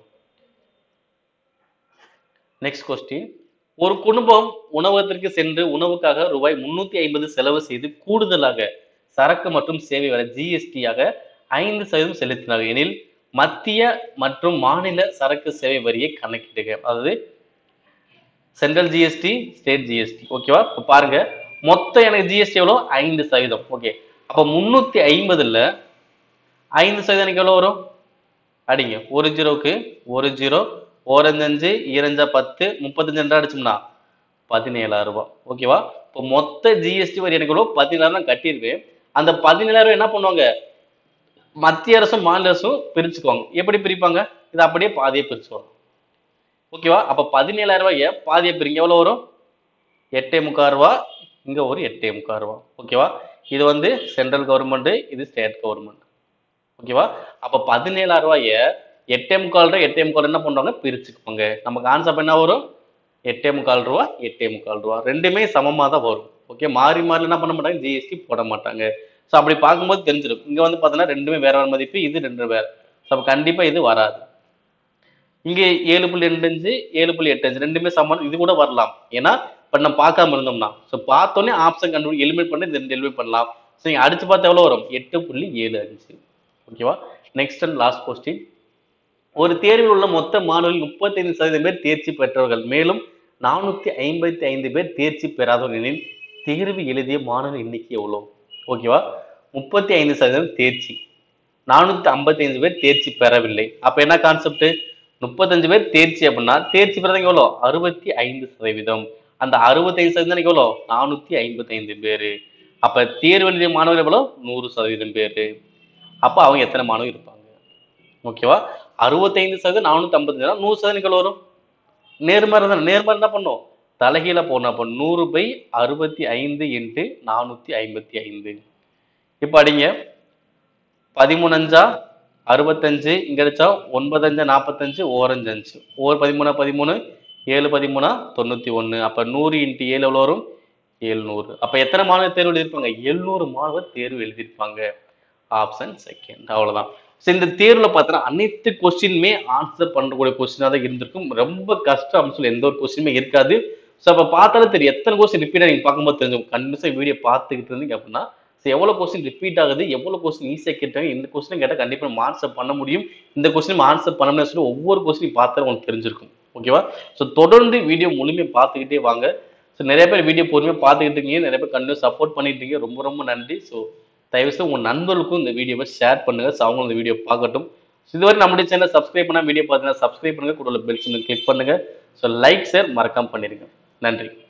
நெக்ஸ்ட் கொஸ்டின் ஒரு குடும்பம் உணவகத்திற்கு சென்று உணவுக்காக ரூபாய் முன்னூத்தி ஐம்பது செலவு செய்து கூடுதலாக சரக்கு மற்றும் சேவை வரை ஜிஎஸ்டியாக ஐந்து சதவீதம் செலுத்தினார் எனில் மத்திய மற்றும் மாநில சரக்கு சேவை வரியை கணக்கிடுக அதாவது சென்ட்ரல் ஜிஎஸ்டி ஸ்டேட் ஜிஎஸ்டி ஓகேவா இப்போ பாருங்க மொத்தம் எனக்கு ஜிஎஸ்டி எவ்வளோ ஐந்து சதவீதம் ஓகே அப்போ முன்னூத்தி ஐம்பதுல ஐந்து சதவீதம் எனக்கு எவ்வளோ வரும் அடிங்க ஒரு ஜீரோக்கு ஒரு ஜீரோ ஓரஞ்சஞ்சு ஈரஞ்சா பத்து முப்பத்தஞ்சு ரெண்டா அடிச்சோம்னா பதினேழாயிரம் ரூபாய் ஓகேவா இப்போ மொத்த ஜிஎஸ்டி வரி எனக்கு எவ்வளோ பதினேழாயிரம் நான் கட்டியிருக்கேன் அந்த பதினேழாயிரம் என்ன பண்ணுவாங்க மத்திய அரசும் மாநில அரசும் பிரிச்சுக்குவாங்க எப்படி பிரிப்பாங்க இது அப்படியே பாதியை பிரிச்சுக்குவாங்க ஓகேவா அப்போ பதினேழாயிரம் ரூபாய பாதியை பிரிங்க எவ்வளோ வரும் எட்டே முக்கால் ரூபா இங்க ஒரு எட்டே முக்கால் ரூபா ஓகேவா இது வந்து சென்ட்ரல் கவர்மெண்ட் இது ஸ்டேட் கவர்மெண்ட் ஓகேவா அப்ப பதினேழாயிரம் ரூபாய எட்டே முக்கால் ரூபா எட்டே முக்கால் என்ன பண்ணுவாங்க பிரிச்சுக்குவாங்க நமக்கு ஆன்சர் என்ன வரும் எட்டே முக்கால் ரூபா எட்டே முக்கால் ரூபா ரெண்டுமே சமமா தான் வரும் ஓகே மாறி மாறி என்ன பண்ண மாட்டாங்க ஜிஎஸ்டி போட மாட்டாங்க ஸோ அப்படி பார்க்கும்போது தெரிஞ்சிடும் இங்க வந்து பார்த்தீங்கன்னா ரெண்டுமே வேற வேற மதிப்பு இது ரெண்டு வேற ஸோ அப்போ கண்டிப்பா இது வராது இங்கே ஏழு புள்ளி ரெண்டு அஞ்சு ஏழு புள்ளி எட்டு அஞ்சு ரெண்டுமே சமம் இது கூட வரலாம் ஏன்னா இப்போ நம்ம பார்க்காம இருந்தோம்னா ஸோ பார்த்தோன்னே ஆப்ஷன் கண்டுபிடி எலிமினேட் பண்ணி இந்த ரெண்டு எலிமினேட் பண்ணலாம் ஸோ நீங்கள் அடிச்சு பார்த்தா எவ்வளோ வரும் எட்டு புள்ளி ஏழு அஞ்சு ஓகேவா நெக்ஸ்ட் அண்ட் லாஸ்ட் கொஸ்டின் ஒரு தேர்வில் உள்ள மொத்த மாணவர்கள் முப்பத்தைந்து சதவீதம் பேர் தேர்ச்சி பெற்றவர்கள் மேலும் நானூத்தி ஐம்பத்தி ஐந்து பேர் தேர்ச்சி பெறாதவர்கள் எனில் தேர்வு எழுதிய மாணவர் எண்ணிக்கை எவ்வளோ ஓகேவா முப்பத்தி ஐந்து சதவீதம் தேர்ச்சி நானூத்தி ஐம்பத்தி ஐந்து பேர் தேர்ச்சி பெறவில்லை அப்ப என்ன கான்செப்ட் முப்பத்தஞ்சு பேர் தேர்ச்சி அப்படின்னா தேர்ச்சி பெறதுக்கு எவ்வளோ அறுபத்தி ஐந்து சதவீதம் அந்த அறுபத்தைந்து சதவீதம் எவ்வளோ நானூத்தி ஐம்பத்தி ஐந்து பேரு அப்ப தேர்வு எழுதிய மாணவர் எவ்வளோ நூறு சதவீதம் பேரு அப்ப அவங்க எத்தனை மாணவர் இருப்பாங்க ஓகேவா அறுபத்தைந்து சதவீதம் நானூத்தி ஐம்பத்தஞ்சு நூறு சதவீதம் எவ்வளவு வரும் நேர்மாறு தானே நேர்மாறு என்ன பண்ணும் தலைகீழ போடணும் அப்போ நூறு பை அறுபத்தி ஐந்து இன்ட்டு நானூத்தி ஐம்பத்தி ஐந்து இப்போ அடிங்க பதிமூணு அஞ்சா அறுபத்தஞ்சு இங்க அடிச்சா ஒன்பது அஞ்சா நாற்பத்தஞ்சு ஓரஞ்சு அஞ்சு ஓர் பதிமூணா பதிமூணு ஏழு பதிமூணா தொண்ணூத்தி ஒண்ணு அப்ப நூறு இன்ட்டு ஏழு எவ்வளவு வரும் எழுநூறு அப்ப எத்தனை மாணவர் தேர்வு எழுதியிருப்பாங்க எழுநூறு மாணவர் தேர்வு எழுதியிருப்பாங்க ஆப்ஷன் செகண்ட் அவ்வளவுதான் ஸோ இந்த தேர்வுல பார்த்தோன்னா அனைத்து கொஸ்டினுமே ஆன்சர் பண்ணக்கூடிய கொஸ்டினாக தான் இருந்திருக்கும் ரொம்ப கஷ்டம் அப்படின்னு சொல்லி எந்த ஒரு கொஸ்டினுமே இருக்காது ஸோ அப்போ பார்த்தாலே தெரியும் எத்தனை கொஸ்டின் ரிப்பீட் நீங்கள் பார்க்கும்போது தெரிஞ்சும் கண்டிப்பாக வீடியோ பார்த்துக்கிட்டு இருந்தீங்க அப்படின்னா ஸோ எவ்வளோ கொஸ்டின் ரிப்பீட் ஆகுது எவ்வளோ கொஸ்டின் ஈஸியாக கேட்டாங்க இந்த கொஸ்டின் கேட்டால் கண்டிப்பாக நம்ம ஆன்சர் பண்ண முடியும் இந்த கொஸ்டின் ஆன்சர் பண்ண முடியும் சொல்லி ஒவ்வொரு கொஸ்டின் பார்த்தாலும் உங்களுக்கு தெரிஞ்சிருக்கும் ஓகேவா ஸோ தொடர்ந்து வீடியோ முழுமையாக பார்த்துக்கிட்டே வாங்க ஸோ நிறைய பேர் வீடியோ பொறுமையாக பார்த்துக்கிட்டு இருக்கீங்க நிறைய பேர் கண்டிப்பாக சப்போர்ட் பண்ணிட்டு இருக்கீங்க ரொம்ப ரொம்ப நன்றி ஸோ தயவுசெய்து உங்கள் நண்பர்களுக்கும் இந்த வீடியோவை ஷேர் பண்ணுங்க ஸோ அவங்களும் இந்த வீடியோ பார்க்கட்டும் So, இதுவரை நம்முடைய சேனல் சப்ஸ்கிரைப் பண்ணா வீடியோ பார்த்தீங்கன்னா சப்ஸ்கிரைப் பண்ணுங்க கூட பெல் சின்ன கிளிக் பண்ணுங்க ஸோ லைக் ஷேர் மறக்காம பண்ணிருங்க நன்றி